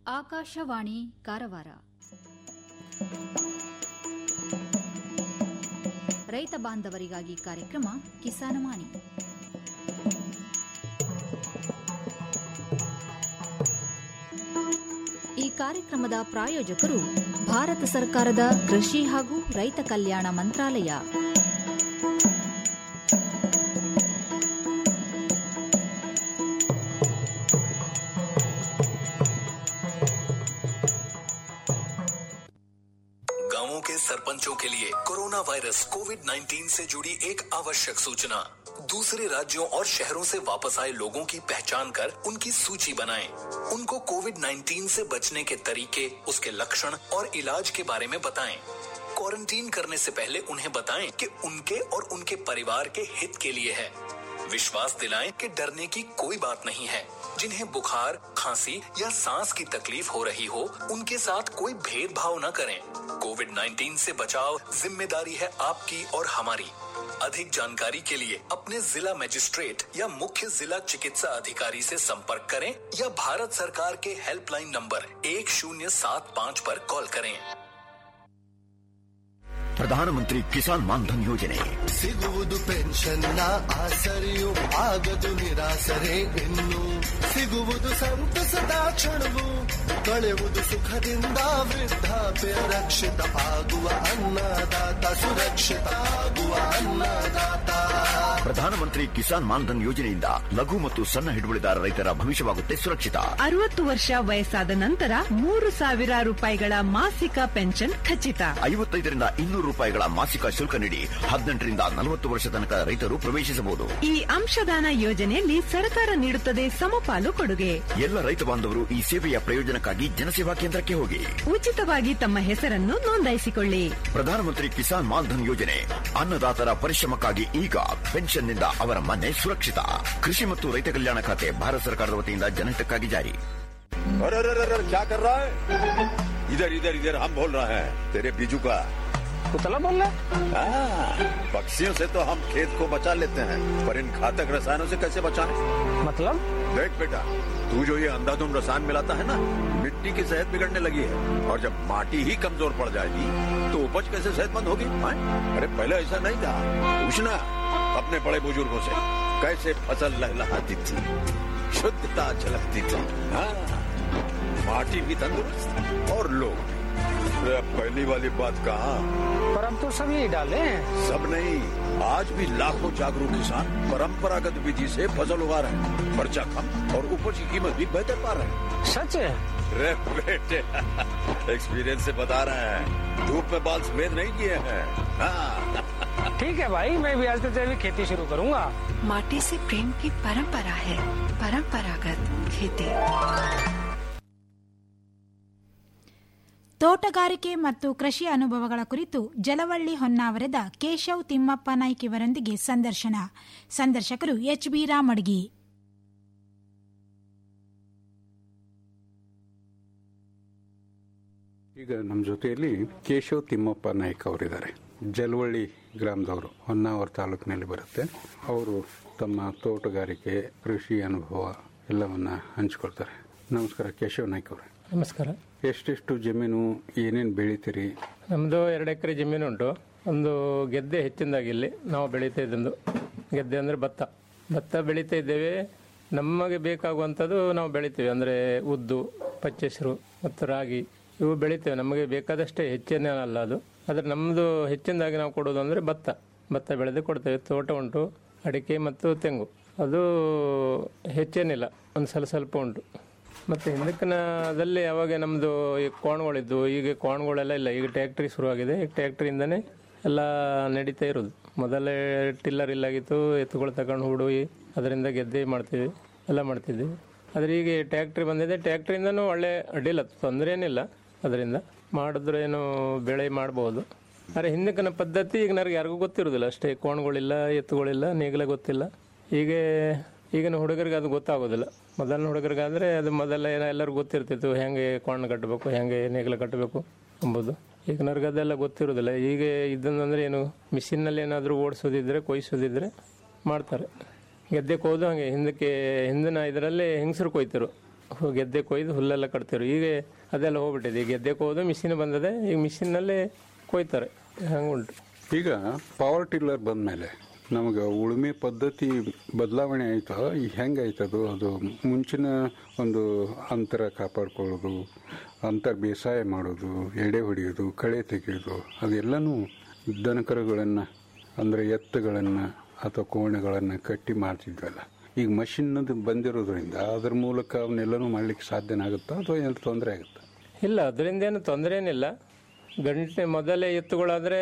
ಆಕಾಶವಾಣಿ ಕಾರವಾರ ರೈತ ಬಾಂಧವರಿಗಾಗಿ ಕಾರ್ಯಕ್ರಮ ಕಿಸಾನವಾಣಿ ಈ ಕಾರ್ಯಕ್ರಮದ ಪ್ರಾಯೋಜಕರು ಭಾರತ ಸರ್ಕಾರದ ಕೃಷಿ ಹಾಗೂ ರೈತ ಕಲ್ಯಾಣ ಮಂತ್ರಾಲಯ गांवों के सरपंचों के लिए कोरोना वायरस कोविड 19 से जुड़ी एक आवश्यक सूचना दूसरे राज्यों और शहरों से वापस आए लोगों की पहचान कर उनकी सूची बनाएं। उनको कोविड 19 से बचने के तरीके उसके लक्षण और इलाज के बारे में बताएं। क्वारंटीन करने से पहले उन्हें बताएं कि उनके और उनके परिवार के हित के लिए है विश्वास दिलाएं कि डरने की कोई बात नहीं है जिन्हें बुखार खांसी या सांस की तकलीफ हो रही हो उनके साथ कोई भेदभाव न करें कोविड 19 से बचाव जिम्मेदारी है आपकी और हमारी अधिक जानकारी के लिए अपने जिला मजिस्ट्रेट या मुख्य जिला चिकित्सा अधिकारी से संपर्क करें या भारत सरकार के हेल्पलाइन नंबर एक शून्य सात पाँच पर कॉल करें ಪ್ರಧಾನಮಂತ್ರಿ ಕಿಸಾನ್ ಮಾನ್ಧನ್ ಯೋಜನೆ ಸಿಗುವುದು ಪೆನ್ಷನ್ನ ಆಸರೆಯು ಆಗದು ನಿರಾಸರೆ ಇನ್ನು ಸಿಗುವುದು ಸಂತಸದ ಕ್ಷಣವು ಕಳೆಯುವುದು ಸುಖದಿಂದ ವೃದ್ಧಾಪ್ಯ ರಕ್ಷಿತ ಆಗುವ ಅನ್ನದಾತ ಸುರಕ್ಷಿತ ಆಗುವ ಅನ್ನದಾತ ಪ್ರಧಾನಮಂತ್ರಿ ಕಿಸಾನ್ ಮಾನ್ಧನ್ ಯೋಜನೆಯಿಂದ ಲಘು ಮತ್ತು ಸಣ್ಣ ಹಿಡುವಳಿದಾರ ರೈತರ ಭವಿಷ್ಯವಾಗುತ್ತೆ ಸುರಕ್ಷಿತ ಅರವತ್ತು ವರ್ಷ ವಯಸ್ಸಾದ ನಂತರ ಮೂರು ಸಾವಿರ ರೂಪಾಯಿಗಳ ಮಾಸಿಕ ಪೆನ್ಷನ್ ಖಚಿತ ಐವತ್ತೈದರಿಂದ ಇನ್ನೂರು ರೂಪಾಯಿಗಳ ಮಾಸಿಕ ಶುಲ್ಕ ನೀಡಿ ಹದಿನೆಂಟರಿಂದ ನಲವತ್ತು ವರ್ಷ ತನಕ ರೈತರು ಪ್ರವೇಶಿಸಬಹುದು ಈ ಅಂಶದಾನ ಯೋಜನೆಯಲ್ಲಿ ಸರ್ಕಾರ ನೀಡುತ್ತದೆ ಸಮಪಾಲು ಕೊಡುಗೆ ಎಲ್ಲ ರೈತ ಬಾಂಧವರು ಈ ಸೇವೆಯ ಪ್ರಯೋಜನಕ್ಕಾಗಿ ಜನಸೇವಾ ಕೇಂದ್ರಕ್ಕೆ ಹೋಗಿ ಉಚಿತವಾಗಿ ತಮ್ಮ ಹೆಸರನ್ನು ನೋಂದಾಯಿಸಿಕೊಳ್ಳಿ ಪ್ರಧಾನಮಂತ್ರಿ ಕಿಸಾನ್ ಮಾನ್ಧನ್ ಯೋಜನೆ ಅನ್ನದಾತರ ಪರಿಶ್ರಮಕ್ಕಾಗಿ ಈಗ ಪೆನ್ಷನ್ನಿಂದ ಅವರ ಮನೆ ಸುರಕ್ಷಿತ ಕೃಷಿ ಮತ್ತು ರೈತ ಕಲ್ಯಾಣ ಖಾತೆ ಭಾರತ ಸರ್ಕಾರದ ವತಿಯಿಂದ ಜನಹಿತಕ್ಕಾಗಿ ಜಾರಿ अरे अरे अरे अरे, क्या कर रहा है इधर इधर इधर हम बोल रहे हैं तेरे बीजू का कुतला बोल रहा हाँ, पक्षियों से तो हम खेत को बचा लेते हैं पर इन घातक रसायनों से कैसे बचाएं? मतलब देख बेटा तू जो ये अंधाधुंध रसायन मिलाता है ना मिट्टी की सेहत बिगड़ने लगी है और जब माटी ही कमजोर पड़ जाएगी तो उपज कैसे सेहतमंद होगी हाँ? अरे पहले ऐसा नहीं था पूछना अपने बड़े बुजुर्गों से कैसे फसल लहलहाती थी शुद्धता झलकती थी हाँ माटी भी तंदुरुस्त और लोग भी अरे अब पहली वाली बात कहा पर अब तो सब यही डाले हैं सब नहीं आज भी लाखों जागरूक किसान परंपरागत विधि से फसल उगा रहे हैं खर्चा कम और उपज की कीमत भी बेहतर पा रहे हैं सच है रे बेटे एक्सपीरियंस से बता रहे हैं धूप में बाल सफेद नहीं किए हैं हाँ ठीक है भाई मैं भी आज से जैविक खेती शुरू करूंगा माटी से प्रेम की परंपरा है परंपरागत खेती ತೋಟಗಾರಿಕೆ ಮತ್ತು ಕೃಷಿ ಅನುಭವಗಳ ಕುರಿತು ಜಲವಳ್ಳಿ ಹೊನ್ನಾವರದ ಕೇಶವ್ ತಿಮ್ಮಪ್ಪ ನಾಯ್ಕ್ ಇವರೊಂದಿಗೆ ಸಂದರ್ಶನ ಸಂದರ್ಶಕರು ಎಚ್ ಬಿ ರಾಮಡ್ಗಿ ಈಗ ನಮ್ಮ ಜೊತೆಯಲ್ಲಿ ಕೇಶವ್ ತಿಮ್ಮಪ್ಪ ನಾಯ್ಕ ಅವರಿದ್ದಾರೆ ಜಲವಳ್ಳಿ ಗ್ರಾಮದವರು ಹೊನ್ನಾವರ ತಾಲೂಕಿನಲ್ಲಿ ಬರುತ್ತೆ ಅವರು ತಮ್ಮ ತೋಟಗಾರಿಕೆ ಕೃಷಿ ಅನುಭವ ಎಲ್ಲವನ್ನ ಹಂಚ್ಕೊಳ್ತಾರೆ ನಮಸ್ಕಾರ ಕೇಶವ್ ನಾಯ್ಕ ಅವರೇ ನಮಸ್ಕಾರ ಎಷ್ಟೆಷ್ಟು ಜಮೀನು ಏನೇನು ಬೆಳಿತೀರಿ ನಮ್ಮದು ಎರಡು ಎಕರೆ ಜಮೀನು ಉಂಟು ಒಂದು ಗೆದ್ದೆ ಹೆಚ್ಚಿನದಾಗಿ ಇಲ್ಲಿ ನಾವು ಬೆಳೀತಾ ಇದ್ದೊಂದು ಗೆದ್ದೆ ಅಂದರೆ ಭತ್ತ ಭತ್ತ ಬೆಳೀತಾ ಇದ್ದೇವೆ ನಮಗೆ ಬೇಕಾಗುವಂಥದ್ದು ನಾವು ಬೆಳಿತೀವಿ ಅಂದರೆ ಉದ್ದು ಪಚ್ಚೆಸರು ಮತ್ತು ರಾಗಿ ಇವು ಬೆಳಿತೇವೆ ನಮಗೆ ಬೇಕಾದಷ್ಟೇ ಹೆಚ್ಚೇನಲ್ಲ ಅದು ಆದರೆ ನಮ್ಮದು ಹೆಚ್ಚಿನದಾಗಿ ನಾವು ಕೊಡೋದು ಅಂದರೆ ಭತ್ತ ಭತ್ತ ಬೆಳೆದು ಕೊಡ್ತೇವೆ ತೋಟ ಉಂಟು ಅಡಿಕೆ ಮತ್ತು ತೆಂಗು ಅದು ಹೆಚ್ಚೇನಿಲ್ಲ ಒಂದು ಸ್ವಲ್ಪ ಸ್ವಲ್ಪ ಉಂಟು ಮತ್ತು ಹಿಂದಕ್ಕಿನದಲ್ಲಿ ಯಾವಾಗ ನಮ್ಮದು ಈ ಕೋಣಗಳಿದ್ದು ಈಗ ಕೋಣಗಳೆಲ್ಲ ಇಲ್ಲ ಈಗ ಟ್ಯಾಕ್ಟ್ರಿ ಶುರುವಾಗಿದೆ ಈಗ ಟ್ಯಾಕ್ಟ್ರಿಯಿಂದನೇ ಎಲ್ಲ ನಡೀತಾ ಇರೋದು ಮೊದಲೇ ಟಿಲ್ಲರ್ ಇಲ್ಲಾಗಿತ್ತು ಎತ್ತುಗಳು ತಗೊಂಡು ಹೂಡಿ ಅದರಿಂದ ಗೆದ್ದೆ ಮಾಡ್ತೀವಿ ಎಲ್ಲ ಮಾಡ್ತಿದ್ವಿ ಆದರೆ ಈಗ ಟ್ಯಾಕ್ಟ್ರಿ ಬಂದಿದೆ ಟ್ಯಾಕ್ಟ್ರಿಯಿಂದನೂ ಒಳ್ಳೆ ಅಡ್ಡಿಲ್ಲ ತೊಂದರೆ ಏನಿಲ್ಲ ಅದರಿಂದ ಮಾಡಿದ್ರೆ ಏನು ಬೆಳೆ ಮಾಡ್ಬೋದು ಆದರೆ ಹಿಂದಕ್ಕಿನ ಪದ್ಧತಿ ಈಗ ನನಗೆ ಯಾರಿಗೂ ಗೊತ್ತಿರೋದಿಲ್ಲ ಅಷ್ಟೇ ಕೋಣಗಳಿಲ್ಲ ಎತ್ತುಗಳಿಲ್ಲ ನೇಗಿಲ ಗೊತ್ತಿಲ್ಲ ಹೀಗೆ ಈಗಿನ ಹುಡುಗರಿಗೆ ಅದು ಗೊತ್ತಾಗೋದಿಲ್ಲ ಮೊದಲಿನ ಹುಡುಗರಿಗಾದರೆ ಅದು ಮೊದಲ ಏನೋ ಎಲ್ಲರಿಗೂ ಗೊತ್ತಿರ್ತಿತ್ತು ಹೆಂಗೆ ಕೋಣ ಕಟ್ಟಬೇಕು ಹೆಂಗೆ ನೇಗಿಲ ಕಟ್ಟಬೇಕು ಎಂಬುದು ಈಗಿನವ್ರಿಗೆ ಅದೆಲ್ಲ ಗೊತ್ತಿರೋದಿಲ್ಲ ಈಗ ಇದನ್ನಂದ್ರೆ ಏನು ಮಿಷಿನ್ನಲ್ಲಿ ಏನಾದರೂ ಓಡಿಸೋದಿದ್ರೆ ಕೊಯ್ಸೋದಿದ್ರೆ ಮಾಡ್ತಾರೆ ಗೆದ್ದೆಗೆ ಹೋದು ಹಾಗೆ ಹಿಂದಕ್ಕೆ ಹಿಂದಿನ ಇದರಲ್ಲಿ ಹೆಂಗಸರು ಕೊಯ್ತರು ಹು- ಗೆದ್ದೆ ಕೊಯ್ದು ಹುಲ್ಲೆಲ್ಲ ಕಟ್ತಿರು ಈಗ ಅದೆಲ್ಲ ಹೋಗ್ಬಿಟ್ಟಿದೆ ಈಗ ಗೆದ್ದೆ ಕೊಯ್ದು ಮಿಷಿನ್ ಬಂದಿದೆ ಈಗ ಮಿಷಿನ್ನಲ್ಲೇ ಕೊಯ್ತಾರೆ ಹಂಗುಂಟು ಈಗ ಪವರ್ ಟಿಲ್ಲರ್ ಬಂದ್ಮೇಲೆ ನಮಗೆ ಉಳುಮೆ ಪದ್ಧತಿ ಬದಲಾವಣೆ ಆಯ್ತು ಈಗ ಹೆಂಗೆ ಆಯ್ತದು ಅದು ಮುಂಚಿನ ಒಂದು ಅಂತರ ಕಾಪಾಡ್ಕೊಳ್ಳೋದು ಅಂತರ್ ಬೇಸಾಯ ಮಾಡೋದು ಎಡೆ ಹೊಡೆಯೋದು ಕಳೆ ತೆಗೆಯೋದು ಅದೆಲ್ಲನೂ ದನಕರುಗಳನ್ನು ಅಂದರೆ ಎತ್ತುಗಳನ್ನು ಅಥವಾ ಕೋಣೆಗಳನ್ನು ಕಟ್ಟಿ ಮಾಡ್ತಿದ್ವಲ್ಲ ಈಗ ಮಷಿನ್ನದು ಬಂದಿರೋದ್ರಿಂದ ಅದ್ರ ಮೂಲಕ ಅವನ್ನೆಲ್ಲನೂ ಮಾಡ್ಲಿಕ್ಕೆ ಸಾಧ್ಯನ ಆಗುತ್ತಾ ಅಥವಾ ಏನಾದ್ರು ತೊಂದರೆ ಆಗುತ್ತಾ ಇಲ್ಲ ಅದರಿಂದ ಏನು ತೊಂದರೆ ಏನಿಲ್ಲ ಗಂಟೆ ಮೊದಲೇ ಎತ್ತುಗಳಾದರೆ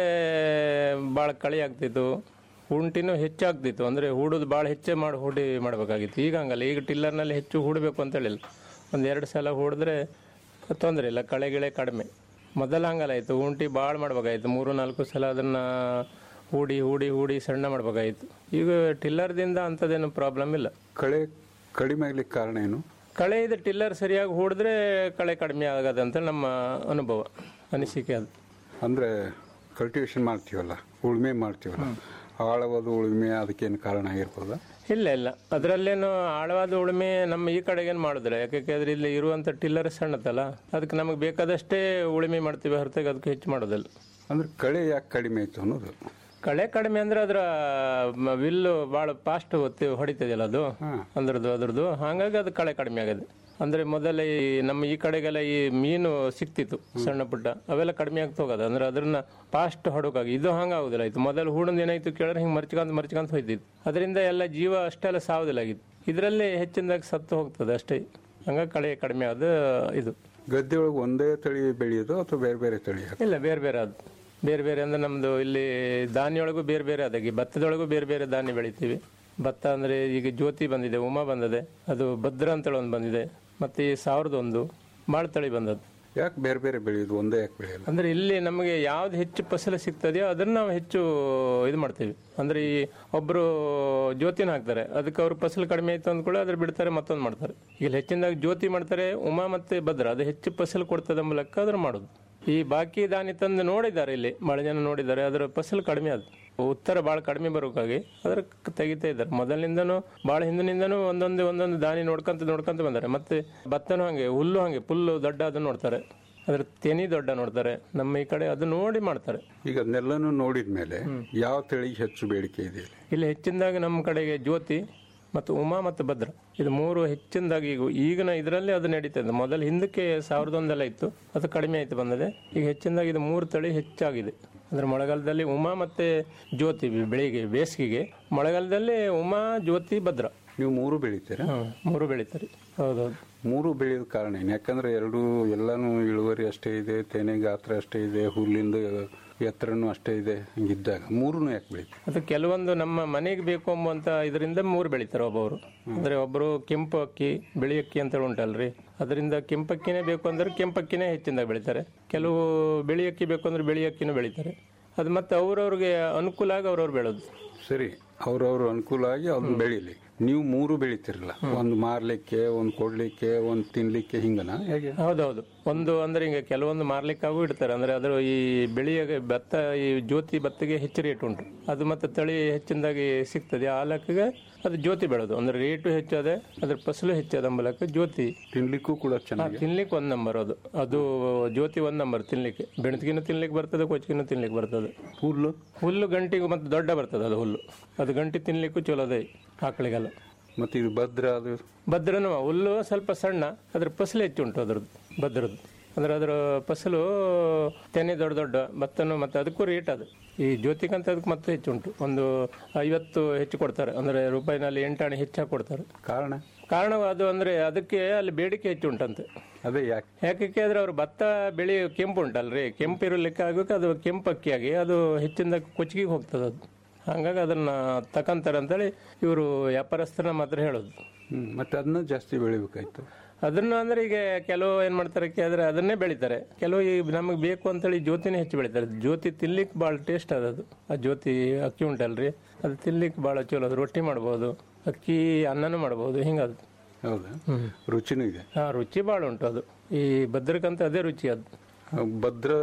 ಭಾಳ ಕಳಿ ಆಗ್ತಿತ್ತು ಹುಂಟಿನೂ ಹೆಚ್ಚಾಗ್ತಿತ್ತು ಅಂದರೆ ಹೂಡೋದು ಭಾಳ ಹೆಚ್ಚೇ ಮಾಡಿ ಹೂಡಿ ಮಾಡಬೇಕಾಗಿತ್ತು ಈಗ ಹಂಗಲ್ಲ ಈಗ ಟಿಲ್ಲರ್ನಲ್ಲಿ ಹೆಚ್ಚು ಹೂಡಬೇಕು ಅಂತ ಹೇಳಿಲ್ಲ ಒಂದು ಎರಡು ಸಲ ಹೂಡಿದ್ರೆ ತೊಂದರೆ ಇಲ್ಲ ಕಳೆ ಗಿಳೆ ಕಡಿಮೆ ಮೊದಲು ಹಂಗಲ್ಲ ಆಯಿತು ಉಂಟಿ ಭಾಳ ಮಾಡ್ಬೇಕಾಗಿತ್ತು ಮೂರು ನಾಲ್ಕು ಸಲ ಅದನ್ನು ಹೂಡಿ ಹೂಡಿ ಹೂಡಿ ಸಣ್ಣ ಮಾಡ್ಬೇಕಾಗಿತ್ತು ಈಗ ಟಿಲ್ಲರ್ದಿಂದ ಅಂಥದ್ದೇನು ಪ್ರಾಬ್ಲಮ್ ಇಲ್ಲ ಕಳೆ ಕಡಿಮೆ ಆಗ್ಲಿಕ್ಕೆ ಕಾರಣ ಏನು ಕಳೆ ಇದು ಟಿಲ್ಲರ್ ಸರಿಯಾಗಿ ಹೂಡಿದ್ರೆ ಕಳೆ ಕಡಿಮೆ ಆಗದೆ ಅಂತ ನಮ್ಮ ಅನುಭವ ಅನಿಸಿಕೆ ಅದು ಅಂದರೆ ಕಲ್ಟಿವೇಶನ್ ಮಾಡ್ತೀವಲ್ಲ ಉಳುಮೆ ಮಾಡ್ತೀವಲ್ಲ ಆಳವಾದ ಉಳುಮೆ ಅದಕ್ಕೇನು ಕಾರಣ ಆಗಿರ್ಬೋದಾ ಇಲ್ಲ ಇಲ್ಲ ಅದರಲ್ಲೇನು ಆಳವಾದ ಉಳುಮೆ ನಮ್ಮ ಈ ಕಡೆಗೇನು ಮಾಡಿದ್ರೆ ಯಾಕೆಂದ್ರೆ ಇಲ್ಲಿ ಇರುವಂಥ ಟಿಲ್ಲರ್ ಸಣ್ಣದಲ್ಲ ಅದಕ್ಕೆ ನಮಗೆ ಬೇಕಾದಷ್ಟೇ ಉಳುಮೆ ಮಾಡ್ತೀವಿ ಹೊರತಾಗಿ ಅದಕ್ಕೆ ಹೆಚ್ಚು ಮಾಡೋದಿಲ್ಲ ಅಂದ್ರೆ ಕಳೆ ಯಾಕೆ ಕಡಿಮೆ ಆಯ್ತು ಅನ್ನೋದು ಕಳೆ ಕಡಿಮೆ ಅಂದ್ರೆ ಅದರ ಮ- ವಿಲ್ಲು ಭಾಳ ಫಾಸ್ಟ್ ಹೊಡಿತದಲ್ಲ ಅದು ಅಂದ್ರದ್ದು ಅದ್ರದ್ದು ಹಾಗಾಗಿ ಅದು ಕಳೆ ಕಡಿಮೆ ಆಗದೆ ಅಂದ್ರೆ ಮೊದಲ ಈ ನಮ್ಮ ಈ ಕಡೆಗೆಲ್ಲ ಈ ಮೀನು ಸಿಕ್ತಿತ್ತು ಸಣ್ಣ ಪುಟ್ಟ ಅವೆಲ್ಲ ಕಡಿಮೆ ಆಗ್ತಾ ಹೋಗೋದು ಅಂದ್ರೆ ಅದನ್ನ ಫಾಸ್ಟ್ ಹೊಡೋಕಾಗಿ ಇದು ಹಂಗಾಗುದಿಲ್ಲ ಆಯ್ತು ಮೊದಲು ಹೂಡಂದು ಏನಾಯ್ತು ಕೇಳಿದ್ರೆ ಹಿಂಗೆ ಮರ್ಚ್ಕೊಂತ ಮರ್ಚ್ಕೊಂತ ಹೋಯ್ತಿತ್ತು ಅದರಿಂದ ಎಲ್ಲ ಜೀವ ಅಷ್ಟೆಲ್ಲ ಸಾವುದಿಲ್ಲ ಆಗಿತ್ತು ಇದರಲ್ಲಿ ಹೆಚ್ಚಿನದಾಗಿ ಸತ್ತು ಹೋಗ್ತದೆ ಅಷ್ಟೇ ಹಂಗಾಗಿ ಕಳೆ ಕಡಿಮೆ ಆದ ಇದು ಗದ್ದೆ ಒಳಗೆ ಒಂದೇ ತಳಿ ಬೆಳೆಯೋದು ಅಥವಾ ಬೇರೆ ಬೇರೆ ತಳಿ ಇಲ್ಲ ಬೇರೆ ಬೇರೆ ಅದು ಬೇರೆ ಬೇರೆ ಅಂದ್ರೆ ನಮ್ದು ಇಲ್ಲಿ ಧಾನ್ಯೊಳಗೂ ಬೇರೆ ಬೇರೆ ಅದಾಗಿ ಭತ್ತದೊಳಗೂ ಬೇರೆ ಬೇರೆ ಧಾನ್ಯ ಬೆಳಿತೀವಿ ಭತ್ತ ಅಂದ್ರೆ ಈಗ ಜ್ಯೋತಿ ಬಂದಿದೆ ಉಮಾ ಬಂದಿದೆ ಅದು ಭದ್ರ ಅಂತೇಳಿ ಒಂದು ಬಂದಿದೆ ಮತ್ತೆ ಈ ಸಾವಿರದ ಒಂದು ಬಾಳ ತಳಿ ಬಂದದ್ದು ಯಾಕೆ ಬೇರೆ ಬೇರೆ ಬೆಳೆಯೋದು ಒಂದೇ ಯಾಕೆ ಬೆಳೆಯಲ್ಲ ಅಂದ್ರೆ ಇಲ್ಲಿ ನಮಗೆ ಯಾವ್ದು ಹೆಚ್ಚು ಫಸಲು ಸಿಗ್ತದೆಯೋ ಅದನ್ನ ನಾವು ಹೆಚ್ಚು ಇದು ಮಾಡ್ತೀವಿ ಅಂದ್ರೆ ಈ ಒಬ್ರು ಜ್ಯೋತಿನ ಹಾಕ್ತಾರೆ ಅದಕ್ಕೆ ಅವ್ರ ಫಸಲು ಕಡಿಮೆ ಆಯ್ತು ಅಂದ್ಕೊಳ್ಳಿ ಅದ್ರ ಬಿಡ್ತಾರೆ ಮತ್ತೊಂದು ಮಾಡ್ತಾರೆ ಇಲ್ಲಿ ಹೆಚ್ಚಿನದಾಗಿ ಜ್ಯೋತಿ ಮಾಡ್ತಾರೆ ಉಮಾ ಮತ್ತೆ ಭದ್ರ ಅದು ಹೆಚ್ಚು ಫಸಲು ಕೊಡ್ತದೆ ಮೂಲಕ ಅದ್ರ ಮಾಡೋದು ಈ ಬಾಕಿ ದಾನಿ ತಂದು ನೋಡಿದ್ದಾರೆ ಇಲ್ಲಿ ಬಹಳ ಜನ ನೋಡಿದ್ದಾರೆ ಅದರ ಫಸಲು ಕಡಿಮೆ ಆದ ಉತ್ತರ ಬಹಳ ಕಡಿಮೆ ಬರೋಕ್ಕಾಗಿ ಅದ್ರ ಕ- ತೆಗಿತಾ ಇದ್ದಾರೆ ಮೊದಲಿನಿಂದನೂ ಬಹಳ ಹಿಂದಿನಿಂದನೂ ಒಂದೊಂದು ಒಂದೊಂದು ದಾನಿ ನೋಡ್ಕೊಂತ ನೋಡ್ಕೊಂತ ಬಂದಾರೆ ಮತ್ತೆ ಭತ್ತನೂ ಹಂಗೆ ಹುಲ್ಲು ಹಂಗೆ ಪುಲ್ಲು ದೊಡ್ಡ ಅದನ್ನ ನೋಡ್ತಾರೆ ಅದ್ರ ತೆನಿ ದೊಡ್ಡ ನೋಡ್ತಾರೆ ನಮ್ಮ ಈ ಕಡೆ ಅದು ನೋಡಿ ಮಾಡ್ತಾರೆ ಈಗ ಅದನ್ನೆಲ್ಲನೂ ನೋಡಿದ ಮೇಲೆ ಯಾವ ತಳಿ ಹೆಚ್ಚು ಬೇಡಿಕೆ ಇದೆ ಇಲ್ಲಿ? ಇಲ್ಲಿ ಹೆಚ್ಚಿನದಾಗಿ ನಮ್ಮ ಕಡೆಗೆ ಜ್ಯೋತಿ ಮತ್ತು ಉಮಾ ಮತ್ತು ಭದ್ರ ಇದು ಮೂರು ಹೆಚ್ಚಿನದಾಗಿ ಈಗ ಈಗಿನ ಇದರಲ್ಲಿ ಅದು ನಡೀತಾ ಇದೆ ಮೊದಲು ಹಿಂದಕ್ಕೆ ಸಾವಿರದ ಒಂದೆಲ್ಲ ಇತ್ತು ಅದು ಕಡಿಮೆ ಆಯ್ತು ಬಂದಿದೆ ಈಗ ಹೆಚ್ಚಿನದಾಗಿ ಇದು ಮೂರು ತಳಿ ಹೆಚ್ಚಾಗಿದೆ ಅಂದ್ರೆ ಮಳೆಗಾಲದಲ್ಲಿ ಉಮಾ ಮತ್ತೆ ಜ್ಯೋತಿ ಬೆಳಿಗ್ಗೆ ಬೇಸಿಗೆಗೆ ಮಳೆಗಾಲದಲ್ಲಿ ಉಮಾ ಜ್ಯೋತಿ ಭದ್ರ ನೀವು ಮೂರು ಬೆಳಿತೀರಾ ಹ್ಮ್, ಮೂರು ಬೆಳಿತಾರೆ ಹೌದೌದು ಮೂರು ಬೆಳೆಯೋದ ಕಾರಣ ಏನು ಯಾಕಂದ್ರೆ ಎರಡು ಎಲ್ಲಾನು ಇಳುವರಿ ಅಷ್ಟೇ ಇದೆ ತೆನೆ ಗಾತ್ರ ಅಷ್ಟೇ ಇದೆ ಹುಲ್ಲಿಂದ ಎತ್ತರನೂ ಅಷ್ಟೇ ಇದೆ ಹಿಂಗಿದ್ದಾಗ ಮೂರನ್ನು ಯಾಕೆ ಬೆಳಿತೀವಿ ಅದು ಕೆಲವೊಂದು ನಮ್ಮ ಮನೆಗೆ ಬೇಕು ಎಂಬುವಂತ ಇದರಿಂದ ಮೂರು ಬೆಳಿತಾರೆ ಒಬ್ಬವರು ಅಂದ್ರೆ ಒಬ್ಬರು ಕೆಂಪು ಅಕ್ಕಿ ಬಿಳಿ ಅಕ್ಕಿ ಅಂತ ಉಂಟಲ್ರಿ ಅದರಿಂದ ಕೆಂಪಕ್ಕಿನೇ ಬೇಕು ಅಂದ್ರೆ ಕೆಂಪಕ್ಕಿನೇ ಹೆಚ್ಚಿನದಾಗಿ ಬೆಳಿತಾರೆ ಕೆಲವು ಬಿಳಿ ಅಕ್ಕಿ ಬೇಕು ಅಂದ್ರೆ ಬಿಳಿ ಅಕ್ಕಿನೂ ಬೆಳಿತಾರೆ ಅದು ಮತ್ತೆ ಅವ್ರವ್ರಿಗೆ ಅನುಕೂಲ ಆಗಿ ಅವ್ರವ್ರು ಬೆಳೋದು ಸರಿ ಅವ್ರವ್ರ ಅನುಕೂಲ ಆಗಿ ಅದನ್ನ ಬೆಳೀಲಿ ನೀವು ಮೂರು ಬೆಳಿತಿರಲ್ಲ ಒಂದು ಮಾರ್ಲಿಕ್ಕೆ ಒಂದು ಕೊಡ್ಲಿಕ್ಕೆ ಒಂದು ತಿನ್ಲಿಕ್ಕೆ ಹಿಂಗನ ಹೇಗೆ ಹೌದೌದು ಒಂದು ಅಂದ್ರೆ ಹಿಂಗೆ ಕೆಲವೊಂದು ಮಾರ್ಲಿಕ್ಕಾಗೂ ಇಡ್ತಾರೆ ಅಂದ್ರೆ ಅದ್ರ ಈ ಬೆಳೆಯ ಭತ್ತ ಈ ಜ್ಯೋತಿ ಭತ್ತಿಗೆ ಹೆಚ್ಚು ರೇಟ್ ಉಂಟು ಅದು ಮತ್ತೆ ತಳಿ ಹೆಚ್ಚಿನದಾಗಿ ಸಿಗ್ತದೆ ಆ ಲೆಕ್ಕಗೆ ಅದು ಜ್ಯೋತಿ ಬೆಳೆದು ಅಂದ್ರೆ ರೇಟು ಹೆಚ್ಚದೆ ಅದ್ರ ಫಸಲು ಹೆಚ್ಚದ ಮೂಲಕ ಜ್ಯೋತಿ ತಿನ್ಲಿಕ್ಕೂ ಕೂಡ ಚೆನ್ನಾಗಿ ತಿನ್ಲಿಕ್ಕೆ ಒಂದ್ ನಂಬರ್ ಅದು ಅದು ಜ್ಯೋತಿ ಒಂದ್ ನಂಬರ್ ತಿನ್ಲಿಕ್ಕೆ ಬೆಣತಿಗಿನೂ ತಿನ್ಲಿಕ್ಕೆ ಬರ್ತದೆ ಕೊಚ್ಚಿಗಿನೂ ತಿನ್ಲಿಕ್ಕೆ ಬರ್ತದೆ ಹುಲ್ಲು ಹುಲ್ಲು ಗಂಟಿಗೂ ಮತ್ತೆ ದೊಡ್ಡ ಬರ್ತದೆ ಅದು ಹುಲ್ಲು ಅದು ಗಂಟಿ ತಿನ್ಲಿಕ್ಕೂ ಚಲೋ ಅದೇ ಆಕಳಿಗೆಲ್ಲ ಮತ್ತೆ ಇದು ಭದ್ರ ಅದು ಭದ್ರನು ಹುಲ್ಲು ಸ್ವಲ್ಪ ಸಣ್ಣ ಅದ್ರ ಫಸಲು ಹೆಚ್ಚು ಉಂಟು ಅದ್ರದ್ದು ಭದ್ರದ್ದು ಅಂದ್ರೆ ಅದರ ಫಸಲು ತೆನೆ ದೊಡ್ಡ ದೊಡ್ಡ ಭತ್ತನು ಮತ್ತೆ ಅದಕ್ಕೂ ರೇಟ್ ಅದು ಈ ಜ್ಯೋತಿಗಂತ ಅದಕ್ಕೆ ಮತ್ತೆ ಹೆಚ್ಚು ಉಂಟು ಒಂದು ಐವತ್ತು ಹೆಚ್ಚು ಕೊಡ್ತಾರೆ ಅಂದ್ರೆ ರೂಪಾಯಿನಲ್ಲಿ ಎಂಟಾಣೆ ಹೆಚ್ಚಾಗಿ ಕೊಡ್ತಾರೆ ಕಾರಣ ಕಾರಣ ಅದು ಅಂದ್ರೆ ಅದಕ್ಕೆ ಅಲ್ಲಿ ಬೇಡಿಕೆ ಹೆಚ್ಚು ಉಂಟಂತೆ ಅದೇ ಯಾಕೆ ಯಾಕೆ ಅಂದ್ರೆ ಅವ್ರು ಭತ್ತ ಬೆಳೆ ಕೆಂಪು ಉಂಟಲ್ರಿ ಕೆಂಪು ಇರೋ ಲೆಕ್ಕ ಆಗೋಕೆ ಅದು ಕೆಂಪು ಅಕ್ಕಿಯಾಗಿ ಅದು ಹೆಚ್ಚಿನ ಕೊಚ್ಚಿಗೆ ಹೋಗ್ತದೆ ಅದು ಹಂಗಾಗಿ ಅದನ್ನ ತಕಂತಾರೆ ಅಂತೇಳಿ ಇವರು ವ್ಯಾಪಾರಸ್ಥರ ಮಾತ್ರ ಹೇಳೋದು ಹ್ಮ್ ಮತ್ತೆ ಅದನ್ನ ಜಾಸ್ತಿ ಬೆಳಿಬೇಕಾಯ್ತು ಅದನ್ನ ಅಂದ್ರೆ ಈಗ ಕೆಲವು ಏನ್ ಮಾಡ್ತಾರೆ ಕೇಳಿದ್ರೆ ಅದನ್ನೇ ಬೆಳಿತಾರೆ ಕೆಲವು ಈ ನಮಗೆ ಬೇಕು ಅಂತೇಳಿ ಜ್ಯೋತಿನೇ ಹೆಚ್ಚು ಬೆಳಿತಾರೆ ಜ್ಯೋತಿ ತಿನ್ಲಿಕ್ಕೆ ಭಾಳ ಟೇಸ್ಟ್ ಅದದು ಆ ಜ್ಯೋತಿ ಅಕ್ಕಿ ಉಂಟಲ್ರಿ ಅದು ತಿನ್ಲಿಕ್ಕೆ ಭಾಳ ಚಲೋ ಅದು ರೊಟ್ಟಿ ಮಾಡ್ಬೋದು ಅಕ್ಕಿ ಅನ್ನನೂ ಮಾಡ್ಬೋದು ಹಿಂಗದು ಹೌದಾ ರುಚಿನೂ ಇದೆ ಹಾ ರುಚಿ ಭಾಳ ಉಂಟು ಅದು ಈ ಭದ್ರಕ್ಕಂತ ಅದೇ ರುಚಿ ಅದು ಭದ್ರ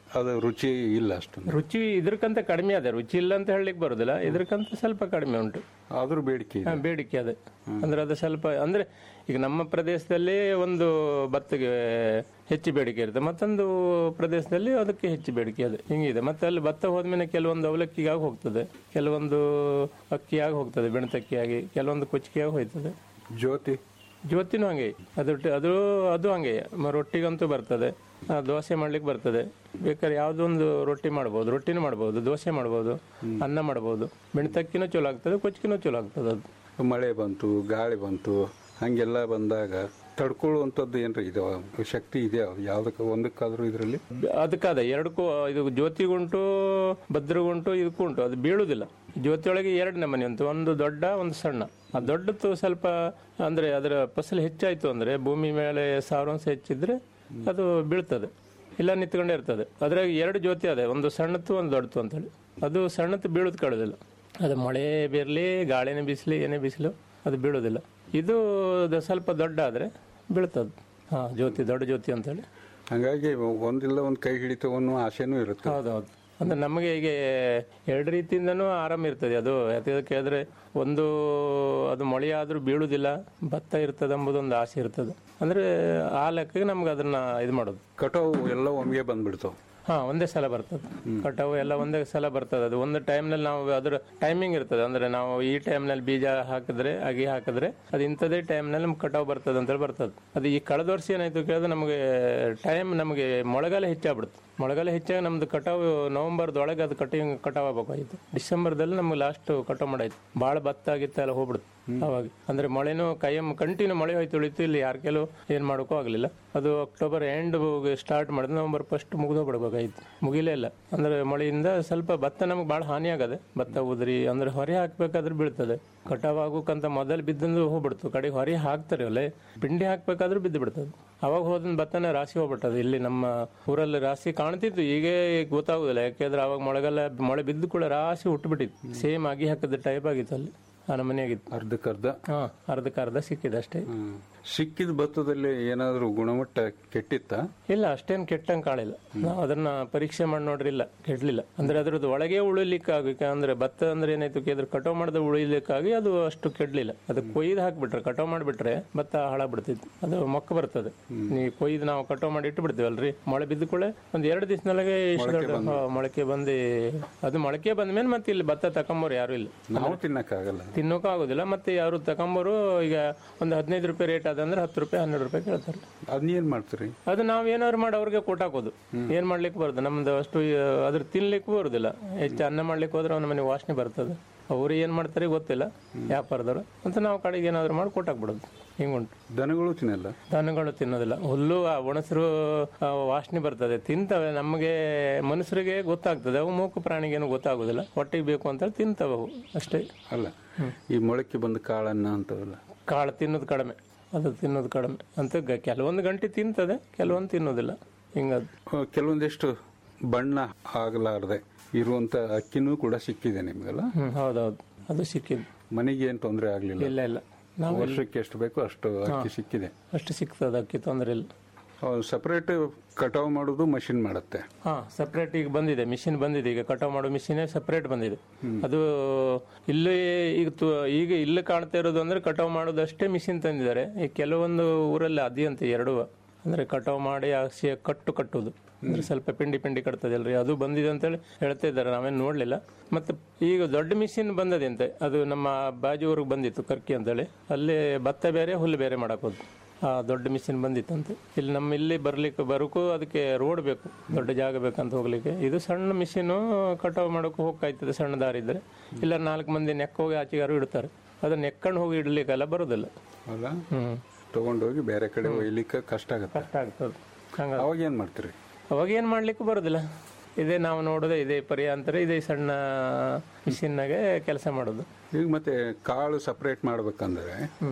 ಅದು ರುಚಿ ಇಲ್ಲ ಅಷ್ಟೊಂದು ರುಚಿ ಇದಕ್ಕಂತ ಕಡಿಮೆ ಅದ ರುಚಿ ಇಲ್ಲ ಅಂತ ಹೇಳಲಿಕ್ಕೆ ಬರುದಿಲ್ಲ ಇದಕ್ಕಂತ ಸ್ವಲ್ಪ ಕಡಿಮೆ ಉಂಟು ಆದ್ರೂ ಬೇಡಿಕೆ ಇದೆ ಹಾ, ಬೇಡಿಕೆ ಅದೇ ಅಂದ್ರೆ ಅದು ಸ್ವಲ್ಪ ಅಂದ್ರೆ ಈಗ ನಮ್ಮ ಪ್ರದೇಶದಲ್ಲಿ ಒಂದು ಭತ್ತಕ್ಕೆ ಹೆಚ್ಚು ಬೇಡಿಕೆ ಇರುತ್ತೆ ಮತ್ತೊಂದು ಪ್ರದೇಶದಲ್ಲಿ ಅದಕ್ಕೆ ಹೆಚ್ಚು ಬೇಡಿಕೆ ಇದೆ ಹಿಂಗಿದೆ ಮತ್ತೆ ಅಲ್ಲಿ ಭತ್ತ ಹೋದ್ಮೇಲೆ ಕೆಲವೊಂದು ಅವಲಕ್ಕಿಗಾಗಿ ಹೋಗ್ತದೆ ಕೆಲವೊಂದು ಅಕ್ಕಿಯಾಗಿ ಹೋಗ್ತದೆ ಬೆಣತಕ್ಕಿಯಾಗಿ ಕೆಲವೊಂದು ಕುಚ್ಚಿಗೆಯಾಗಿ ಹೋಯ್ತದೆ ಜ್ಯೋತಿ ಜ್ಯೋತಿನೂ ಹಂಗೆ ಅದು ಅದು ಅದು ಹಂಗೆ ಮ- ರೊಟ್ಟಿಗಂತೂ ಬರ್ತದೆ ಆ, ದೋಸೆ ಮಾಡ್ಲಿಕ್ಕೆ ಬರ್ತದೆ ಬೇಕಾದ್ರೆ ಯಾವುದೋ ಒಂದು ರೊಟ್ಟಿ ಮಾಡ್ಬೋದು ರೊಟ್ಟಿನೂ ಮಾಡ್ಬೋದು ದೋಸೆ ಮಾಡ್ಬೋದು ಅನ್ನ ಮಾಡ್ಬೋದು ಬೆಣ್ತಕ್ಕಿನೂ ಚಲೋ ಆಗ್ತದೆ ಕುಚ್ಕಿನೂ ಚಲೋ ಆಗ್ತದೆ ಅದು ಮಳೆ ಬಂತು ಗಾಳಿ ಬಂತು ಹಂಗೆಲ್ಲ ಬಂದಾಗ ತಡ್ಕೊಳ್ಳುವಂಥದ್ದು ಏನ್ರಿ ಇದು ಶಕ್ತಿ ಇದೆಯಾ ಯಾವ್ದಕ್ಕೆ ಒಂದಕ್ಕಾದ್ರೂ ಇದರಲ್ಲಿ ಅದಕ್ಕಾದ ಎರಡಕ್ಕೂ ಇದು ಜ್ಯೋತಿಗುಂಟು ಭದ್ರಗುಂಟು ಇದಕ್ಕೂ ಉಂಟು ಅದು ಬೀಳುವುದಿಲ್ಲ ಜ್ಯೋತಿಯೊಳಗೆ ಎರಡು ನಮೂನೆ ಉಂಟು ಒಂದು ದೊಡ್ಡ ಒಂದು ಸಣ್ಣ ಆ ದೊಡ್ಡದು ಸ್ವಲ್ಪ ಅಂದ್ರೆ ಅದರ ಫಸಲು ಹೆಚ್ಚಾಯ್ತು ಅಂದ್ರೆ ಭೂಮಿ ಮೇಲೆ ಸಾವಿರಾಂಶ ಹೆಚ್ಚಿದ್ರೆ ಅದು ಬೀಳ್ತದೆ ಇಲ್ಲ ನಿಂತ್ಕೊಂಡೇ ಇರ್ತದೆ ಅದ್ರಾಗ ಎರಡು ಜ್ಯೋತಿ ಅದೇ ಒಂದು ಸಣ್ಣತ್ತು ಒಂದು ದೊಡ್ಡದು ಅಂತೇಳಿ ಅದು ಸಣ್ಣತ್ತು ಬೀಳೋದು ಕಳೋದಿಲ್ಲ ಅದು ಮಳೆ ಬೀರಲಿ ಗಾಳಿನೇ ಬಿಸಿಲಿ ಏನೇ ಬಿಸಿಲು ಅದು ಬೀಳೋದಿಲ್ಲ ಇದು ದ- ಸ್ವಲ್ಪ ದೊಡ್ಡ ಆದ್ರೆ ಬೀಳ್ತದೆ ಹಾ ಜ್ಯೋತಿ ದೊಡ್ಡ ಜ್ಯೋತಿ ಅಂತೇಳಿ ಹಂಗಾಗಿ ಒಂದಿಲ್ಲ ಒಂದು ಕೈ ಹಿಡಿತು ಅನ್ನೋ ಆಸೆನೂ ಇರುತ್ತೆ ಹೌದೌದು ಅಂದ್ರೆ ನಮಗೆ ಈಗ ಎರಡು ರೀತಿಯಿಂದನೂ ಆರಾಮ ಇರ್ತದೆ ಅದು ಯಾಕೆ ಹೇಳಿದ್ರೆ ಒಂದು ಅದು ಮಳೆ ಆದ್ರೂ ಬೀಳುದಿಲ್ಲ ಭತ್ತ ಇರ್ತದೆ ಎಂಬುದೊಂದು ಆಸೆ ಇರ್ತದೆ ಅಂದ್ರೆ ಆ ಲೆಕ್ಕಕ್ಕೆ ನಮ್ಗೆ ಅದನ್ನ ಇದು ಮಾಡೋದು ಕಟಾವು ಎಲ್ಲ ಒಮ್ಗೆ ಬಂದ್ಬಿಡ್ತಾವ ಹಾ ಒಂದೇ ಸಲ ಬರ್ತದೆ ಕಟಾವು ಎಲ್ಲ ಒಂದೇ ಸಲ ಬರ್ತದೆ ಅದು ಒಂದು ಟೈಮ್ನಲ್ಲಿ ನಾವು ಅದರ ಟೈಮಿಂಗ್ ಇರ್ತದೆ ಅಂದ್ರೆ ನಾವು ಈ ಟೈಮ್ನಲ್ಲಿ ಬೀಜ ಹಾಕಿದ್ರೆ ಅಗಿ ಹಾಕಿದ್ರೆ ಅದು ಇಂಥದೇ ಟೈಮ್ನಲ್ಲಿ ನಮ್ಗೆ ಕಟಾವು ಬರ್ತದೆ ಅಂತೇಳಿ ಬರ್ತದೆ ಅದು ಈ ಕಳೆದ ವರ್ಷ ಏನಾಯ್ತು ಕೇಳಿದ್ರೆ ನಮಗೆ ಟೈಮ್ ನಮಗೆ ಮೊಳಗಾಲ ಹೆಚ್ಚಾಗ್ಬಿಡುತ್ತೆ ಮೊಳಗಾಲ ಹೆಚ್ಚಾಗಿ ನಮ್ದು ಕಟಾವು ನವೆಂಬರ್ದೊಳಗೆ ಅದು ಕಟಿಂಗ್ ಕಟಾವ್ ಆಗ್ಬೇಕಾಗಿತ್ತು ಡಿಸೆಂಬರ್ದಲ್ಲಿ ನಮ್ಗೆ ಲಾಸ್ಟ್ ಕಟಾವ್ ಮಾಡಾಯ್ತು ಭಾಳ ಭತ್ತ ಆಗಿತ್ತು ಎಲ್ಲ ಹೋಗ್ಬಿಡುತ್ತೆ ಅವಾಗ ಅಂದ್ರೆ ಮಳೆನೂ ಕೈಯಂ ಕಂಟಿನ್ಯೂ ಮಳೆ ಹೋಯ್ತು ಉಳಿತು ಇಲ್ಲಿ ಯಾರ ಕೆಲವು ಏನ್ ಮಾಡೋಕ್ಕೂ ಆಗಲಿಲ್ಲ ಅದು ಅಕ್ಟೋಬರ್ ಎಂಡ್ ಸ್ಟಾರ್ಟ್ ಮಾಡಿದ್ರೆ ನವೆಂಬರ್ ಫಸ್ಟ್ ಮುಗಿದೋ ಬಿಡ್ಬೇಕಾಗಿತ್ತು ಮುಗಿಲೇ ಇಲ್ಲ ಅಂದ್ರೆ ಮಳೆಯಿಂದ ಸ್ವಲ್ಪ ಭತ್ತ ನಮ್ಗೆ ಭಾಳ ಹಾನಿ ಆಗದೆ ಭತ್ತ ಉದ್ರಿ ಅಂದ್ರೆ ಹೊರೆ ಹಾಕ್ಬೇಕಾದ್ರೆ ಬೀಳ್ತದೆ ಕಟಾವ್ ಆಗೋಕ್ಕಂತ ಮೊದಲು ಬಿದ್ದಂದು ಹೋಗ್ಬಿಡ್ತು ಕಡೆಗೆ ಹೊರೆ ಹಾಕ್ತಾರೆ ಅಲ್ಲೇ ಪಿಂಡಿ ಹಾಕ್ಬೇಕಾದ್ರೂ ಬಿದ್ದು ಬಿಡ್ತದೆ ಅವಾಗ ಹೋದ ಭತ್ತನ ರಾಶಿ ಹೋಗ್ಬಿಟ್ಟದು ಇಲ್ಲಿ ನಮ್ಮ ಊರಲ್ಲಿ ರಾಶಿ ಕಾಣ್ತಿತ್ತು ಈಗ ಗೊತ್ತಾಗುದಿಲ್ಲ ಯಾಕೆಂದ್ರೆ ಅವಾಗ ಮಳೆಗಾಲ ಮಳೆ ಬಿದ್ದು ಕೂಡ ರಾಶಿ ಹುಟ್ಟುಬಿಟ್ಟಿತ್ತು ಸೇಮ್ ಆಗಿ ಹಾಕಿದ ಟೈಪ್ ಆಗಿತ್ತು ಅಲ್ಲಿ ಆ ನಮನೆ ಆಗಿತ್ತು ಅರ್ಧಕ್ಕರ್ಧ ಹಾ ಅರ್ಧಕ್ಕೆ ಅರ್ಧ ಸಿಕ್ಕಿದೆ ಅಷ್ಟೇ ಸಿಕ್ಕಿದ ಭತ್ತದಲ್ಲಿ ಏನಾದರೂ ಗುಣಮಟ್ಟ ಕೆಟ್ಟಿತ್ತ ಇಲ್ಲ ಅಷ್ಟೇನು ಕೆಟ್ಟಂಗೆ ಕಾಣಿಲ್ಲ ನಾವು ಅದನ್ನ ಪರೀಕ್ಷೆ ಮಾಡಿ ನೋಡ್ರಿಲ್ಲ ಕೆಡ್ಲಿಲ್ಲ ಅಂದ್ರೆ ಅದ್ರದ್ದು ಒಳಗೆ ಉಳಿಲಿಕ್ಕಾಗಿ ಅಂದ್ರೆ ಭತ್ತ ಅಂದ್ರೆ ಏನಾಯ್ತು ಕೇಳಿದ್ರೆ ಕಟಾವ್ ಮಾಡದ ಉಳಿಲಿಕ್ಕಾಗಿ ಅದು ಅಷ್ಟು ಕೆಡ್ಲಿಲ್ಲ ಅದು ಕೊಯ್ದು ಹಾಕ್ಬಿಟ್ರೆ ಕಟಾವ್ ಮಾಡಿಬಿಟ್ರೆ ಭತ್ತ ಹಾಳಾಗ್ಬಿಡ್ತಿತ್ತು ಅದು ಮೊಕ್ಕ ಬರ್ತದೆ ನೀವು ಕೊಯ್ದು ನಾವು ಕಟಾವ್ ಮಾಡಿ ಇಟ್ಟು ಬಿಡ್ತೀವಲ್ರಿ ಮಳೆ ಬಿದ್ದ ಕೂಡಲೇ ಒಂದ್ ಎರಡು ದಿವಸದೊಳಗೆ ಇಷ್ಟು ದೊಡ್ಡ ಹಾ, ಮೊಳಕೆ ಬಂದು ಅದು ಮೊಳಕೆ ಬಂದ ಮೇಲೆ ಮತ್ತೆ ಇಲ್ಲಿ ಭತ್ತ ತಕೊಂಬೋರು ಯಾರು ಇಲ್ಲ ನಾವು ತಿನ್ನಕ್ಕಾಗಲ್ಲ ತಿನ್ನೋಕೆ ಆಗೋದಿಲ್ಲ ಮತ್ತೆ ಯಾರು ತಕೊಂಬೋರು ಈಗ ಒಂದು ಹದಿನೈದು ರೂಪಾಯಿ ರೇಟ್ ಅದಂದ್ರೆ ಹತ್ತು ರೂಪಾಯಿ ಹನ್ನೆರಡು ರೂಪಾಯಿ ಕೇಳ್ತಾರೆ ಅದನ್ನೇನ್ ಮಾಡ್ತೀರಿ ಅದು ನಾವ್ ಏನಾದ್ರು ಮಾಡಿ ಅವ್ರಿಗೆ ಕೊಟ್ಟಾಕೋದು ಏನ್ ಮಾಡ್ಲಿಕ್ಕೆ ಬರ್ತದೆ ನಮ್ದು ಅಷ್ಟು ಆ, ಅದ್ರ ತಿನ್ಲಿಕ್ಕೂ ಬರುದಿಲ್ಲ ಹೆಚ್ಚು ಅನ್ನ ಮಾಡ್ಲಿಕ್ಕೆ ಹೋದ್ರೆ ಅವನ ಮನೆ ವಾಸನೆ ಬರ್ತದೆ ಅವ್ರು ಏನ್ ಮಾಡ್ತಾರೆ ಗೊತ್ತಿಲ್ಲ ವ್ಯಾಪಾರದವರು ಅಂತ ನಾವು ಕಡೆಗೆ ಏನಾದ್ರು ಮಾಡಿ ಕೊಟ್ಟಾಕ್ಬಿಡೋದು ಹಿಂಗುಂಟು ದನಗಳು ತಿನ್ನಲ್ಲ ದನಗಳು ತಿನ್ನೋದಿಲ್ಲ ಹುಲ್ಲು ಆ ಒಣಸರು ಆ, ವಾಸನೆ ಬರ್ತದೆ ತಿಂತವೆ ನಮಗೆ ಮನುಷ್ಯರಿಗೆ ಗೊತ್ತಾಗ್ತದೆ ಅವು ಮೂಕು ಪ್ರಾಣಿಗೇನು ಗೊತ್ತಾಗೋದಿಲ್ಲ ಹೊಟ್ಟೆಗೆ ಬೇಕು ಅಂತ ತಿಂತವೆ ಅವು ಅಷ್ಟೇ ಅಲ್ಲ ಈ ಮೊಳಕೆ ಬಂದ ಕಾಳನ್ನ ಅಂತವಲ್ಲ ಕಾಳು ತಿನ್ನೋದು ಕಡಿಮೆ ಅದು ತಿನ್ನೋದು ಕಡಿಮೆ ಅಂತ ಗ- ಕೆಲವೊಂದು ಗಂಟೆ ತಿಂತದೆ ಕೆಲವೊಂದು ತಿನ್ನೋದಿಲ್ಲ ಹಿಂಗದು ಆ, ಕೆಲವೊಂದಿಷ್ಟು ಬಣ್ಣ ಆಗಲಾರದೆ ಇರುವಂತ ಅಕ್ಕಿನೂ ಕೂಡ ಸಿಕ್ಕಿದೆ ನಿಮ್ಗೆಲ್ಲ ಹ್ಮ್ ಹೌದೌದು ಅದು ಸಿಕ್ಕಿದ್ದು ಮನೆಗೆ ಏನ್ ತೊಂದರೆ ಆಗ್ಲಿಲ್ಲ ಇಲ್ಲ ಇಲ್ಲ ನಾವು ವರ್ಷಕ್ಕೆ ಎಷ್ಟು ಬೇಕೋ ಅಷ್ಟು ಅಕ್ಕಿ ಸಿಕ್ಕಿದೆ ಅಷ್ಟು ಸಿಗ್ತದೆ ಅಕ್ಕಿ ತೊಂದರೆ ಇಲ್ಲ ಸಪರೇಟ್ ಕಟಾವ್ ಮಾಡೋದು ಮಷಿನ್ ಮಾಡುತ್ತೆ ಹಾ ಸಪ್ರೇಟ್ ಈಗ ಬಂದಿದೆ ಮಿಷಿನ್ ಬಂದಿದೆ ಈಗ ಕಟಾವ್ ಮಾಡೋ ಮಿಷಿನೇ ಸಪ್ರೇಟ್ ಬಂದಿದೆ ಅದು ಇಲ್ಲಿ ಈಗ ತು- ಈಗ ಇಲ್ಲಿ ಕಾಣ್ತಾ ಇರೋದು ಅಂದ್ರೆ ಕಟಾವ್ ಮಾಡೋದಷ್ಟೇ ಮಿಷಿನ್ ತಂದಿದ್ದಾರೆ ಈ ಕೆಲವೊಂದು ಊರಲ್ಲಿ ಅದಿಯಂತೆ ಎರಡು ಅಂದ್ರೆ ಕಟಾವ್ ಮಾಡಿ ಹಸಿ ಕಟ್ಟು ಕಟ್ಟುದು ಅಂದ್ರೆ ಸ್ವಲ್ಪ ಪಿಂಡಿ ಪಿಂಡಿ ಕಟ್ತದಲ್ರಿ ಅದು ಬಂದಿದೆ ಅಂತೇಳಿ ಹೇಳ್ತಾ ಇದ್ದಾರೆ ನಾವೇನು ನೋಡ್ಲಿಲ್ಲ ಮತ್ತೆ ಈಗ ದೊಡ್ಡ ಮಿಷಿನ್ ಬಂದದೆ ಅಂತೆ ಅದು ನಮ್ಮ ಬಾಜು ಊರಿಗೆ ಬಂದಿತ್ತು ಕರ್ಕಿ ಅಂತೇಳಿ ಅಲ್ಲಿ ಭತ್ತ ಬೇರೆ ಹುಲ್ಲು ಬೇರೆ ಮಾಡಾಕೋದು ಆ ದೊಡ್ಡ ಮಿಷಿನ್ ಬಂದಿತ್ತಂತೆ ಇಲ್ಲಿ ನಮ್ಮ ಇಲ್ಲಿ ಬರ್ಲಿಕ್ಕೆ ಬರೋಕ್ಕೂ ಅದಕ್ಕೆ ರೋಡ್ ಬೇಕು ದೊಡ್ಡ ಜಾಗ ಬೇಕಂತ ಹೋಗ್ಲಿಕ್ಕೆ ಇದು ಸಣ್ಣ ಮಿಷಿನು ಕಟಾವು ಮಾಡೋಕೆ ಹೋಗ್ಕಾಯ್ತದೆ ಸಣ್ಣ ದಾರಿ ಇದ್ರೆ ಇಲ್ಲ ನಾಲ್ಕು ಮಂದಿ ನೆಕ್ ಹೋಗಿ ಆಚೆಗಾರು ಇಡ್ತಾರೆ ಅದನ್ನ ನೆಕ್ಕೊಂಡು ಹೋಗಿ ಇಡ್ಲಿಕ್ಕೆಲ್ಲ ಬರೋದಿಲ್ಲ ಅಲ್ಲ ಹ್ಮ್ ತಗೊಂಡೋಗಿ ಬೇರೆ ಕಡೆ ಒಯ್ಲಿಕ್ಕೆ ಕಷ್ಟ ಆಗುತ್ತೆ ಕಷ್ಟ ಆಗ್ತದೆ ಹಂಗ ಅವಾಗ ಏನ್ ಮಾಡ್ತೀರಿ ಅವಾಗ ಏನು ಮಾಡ್ಲಿಕ್ಕೆ ಬರೋದಿಲ್ಲ ಇದೇ ನಾವು ನೋಡೋದೇ ಇದೇ ಪರಿಯಾಂತರ ಇದೇ ಸಣ್ಣ ಮಿಷಿನ್ನಾಗೆ ಕೆಲಸ ಮಾಡೋದು ಈಗ ಮತ್ತೆ ಕಾಳು ಸಪರೇಟ್ ಮಾಡ್ಬೇಕಂದ್ರೆ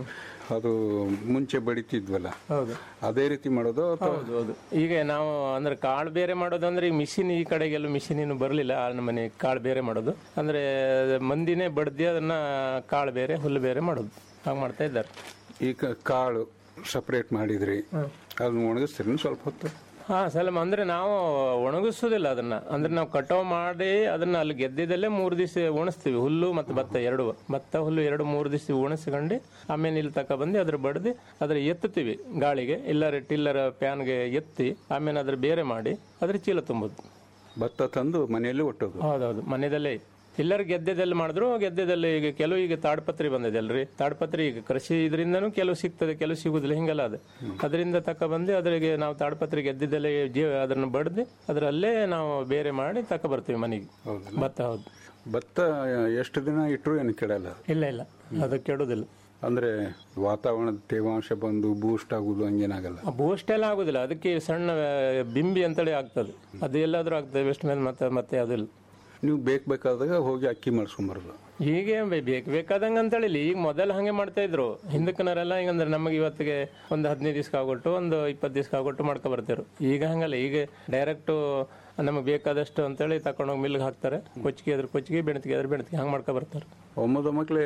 ಅದು ಮುಂಚೆ ಬಡಿತಿದ್ವಲ್ಲ ಹೌದು ಅದೇ ರೀತಿ ಮಾಡೋದು ಅಥವಾ ಹೌದು ಹೌದು ಈಗ ನಾವು ಅಂದ್ರೆ ಕಾಳು ಬೇರೆ ಮಾಡೋದು ಅಂದ್ರೆ ಈಗ ಮಿಷಿನ್ ಈ ಕಡೆಗೆಲ್ಲ ಮಿಷಿನ್ ಇನ್ನು ಬರಲಿಲ್ಲ ಆ ಮನೆ ಕಾಳು ಬೇರೆ ಮಾಡೋದು ಅಂದ್ರೆ ಮಂದಿನೇ ಬಡ್ದಿ ಅದನ್ನ ಕಾಳು ಬೇರೆ ಹುಲ್ಲು ಬೇರೆ ಮಾಡೋದು ಹಾಗೆ ಮಾಡ್ತಾ ಇದ್ದಾರೆ ಈಗ ಕಾಳು ಸಪರೇಟ್ ಮಾಡಿದ್ರಿ ಅದನ್ನ ಒಣಗಿಸ್ತೀರಿ ಸ್ವಲ್ಪ ಹೊತ್ತು ಹಾ ಸಲಮ್ ಅಂದ್ರೆ ನಾವು ಒಣಗಿಸೋದಿಲ್ಲ ಅದನ್ನ ಅಂದ್ರೆ ನಾವು ಕಟಾವ್ ಮಾಡಿ ಅದನ್ನ ಅಲ್ಲಿ ಗೆದ್ದಿದ್ದಲ್ಲೇ ಮೂರು ದಿವಸ ಒಣಸ್ತೀವಿ ಹುಲ್ಲು ಮತ್ತು ಭತ್ತ ಎರಡು ಭತ್ತ ಹುಲ್ಲು ಎರಡು ಮೂರು ದಿವಸ ಒಣಸ್ಕೊಂಡು ಆಮೇಲೆ ಇಲ್ಲಿ ತಕ ಬಂದು ಅದ್ರ ಬಡ್ದು ಅದ್ರ ಎತ್ತುತ್ತೀವಿ ಗಾಳಿಗೆ ಇಲ್ಲರ ಟಿಲ್ಲರ್ ಪ್ಯಾನ್ಗೆ ಎತ್ತಿ ಆಮೇಲೆ ಅದ್ರ ಬೇರೆ ಮಾಡಿ ಅದ್ರ ಚೀಲ ತುಂಬೋದು ಭತ್ತ ತಂದು ಮನೆಯಲ್ಲಿ ಒಟ್ಟೋದು ಹೌದೌದು ಮನೆಯದಲ್ಲೇ ಎಲ್ಲರೂ ಗೆದ್ದೆದಲ್ಲಿ ಮಾಡಿದ್ರು ಗೆದ್ದೆದಲ್ಲಿ ಈಗ ಕೆಲವು ಈಗ ತಾಡ್ಪತ್ರಿ ಬಂದಿದೆ ಅಲ್ರಿ ತಾಡ್ಪತ್ರಿ ಈಗ ಕೃಷಿ ಇದರಿಂದನೂ ಕೆಲವು ಸಿಗ್ತದೆ ಕೆಲವು ಸಿಗುದಿಲ್ಲ ಹಿಂಗೆಲ್ಲ ಅದು ಅದರಿಂದ ತಕ ಬಂದು ಅದ್ರಿಗೆ ನಾವು ತಾಡ್ಪತ್ರಿ ಗೆದ್ದಿದ್ದಲ್ಲಿ ಜೀವ ಅದನ್ನು ಬಡ್ದು ಅದರಲ್ಲೇ ನಾವು ಬೇರೆ ಮಾಡಿ ತಕ ಬರ್ತೀವಿ ಮನೆಗೆ ಭತ್ತ ಹೌದು ಭತ್ತ ಎಷ್ಟು ದಿನ ಇಟ್ಟರು ಏನು ಕೆಡಲ್ಲ ಇಲ್ಲ ಇಲ್ಲ ಅದು ಕೆಡುದಿಲ್ಲ ಅಂದ್ರೆ ವಾತಾವರಣದ ತೇವಾಂಶ ಬಂದು ಬೂಸ್ಟ್ ಆಗುದು ಹಂಗೇನಾಗಲ್ಲ ಬೂಸ್ಟ್ ಎಲ್ಲ ಆಗುದಿಲ್ಲ ಅದಕ್ಕೆ ಸಣ್ಣ ಆ, ಬಿಂಬಿ ಅಂತೇಳಿ ಆಗ್ತದೆ ಅದು ಎಲ್ಲಾದ್ರೂ ಆಗ್ತದೆ ವೆಸ್ಟ್ ಮೇಲೆ ಮತ್ತೆ ಮತ್ತೆ ಅದಿಲ್ಲ ನೀವು ಬೇಕು ಬೇಕಾದಾಗ ಹೋಗಿ ಅಕ್ಕಿ ಮಾಡಿಸ್ಕೊಂಬರೋದು ಈಗ ಬೇಕು ಬೇಕಾದಂಗ ಅಂತ ಹೇಳಿ ಈಗ ಮೊದಲು ಹಂಗೆ ಮಾಡ್ತಾ ಇದ್ರು ಹಿಂದಕ್ಕನವರೆಲ್ಲ ಈಗ ಅಂದ್ರೆ ನಮಗೆ ಇವತ್ತಿಗೆ ಒಂದು ಹದಿನೈದು ದಿವಸ ಆಗೊಟ್ಟು ಒಂದು ಇಪ್ಪತ್ತು ದಿವಸ ಆಗೊಟ್ಟು ಮಾಡ್ಕೊ ಬರ್ತಿರು ಈಗ ಹಂಗಲ್ಲ ಈಗ ಡೈರೆಕ್ಟ್ ನಮಗೆ ಬೇಕಾದಷ್ಟು ಅಂತೇಳಿ ತಕೊಂಡೋಗಿ ಮಿಲ್ಗೆ ಹಾಕ್ತಾರೆ ಕೊಚ್ಚಿಗೆ ಅದ್ರ ಕೊಚ್ಚಿಗೆ ಬೆಣತಿಗೆ ಅದ್ರ ಬೆಣತಿಗೆ ಹಂಗೆ ಮಾಡ್ಕೊ ಬರ್ತಾರೆ ಒಮ್ಮದ ಮಕ್ಳೇ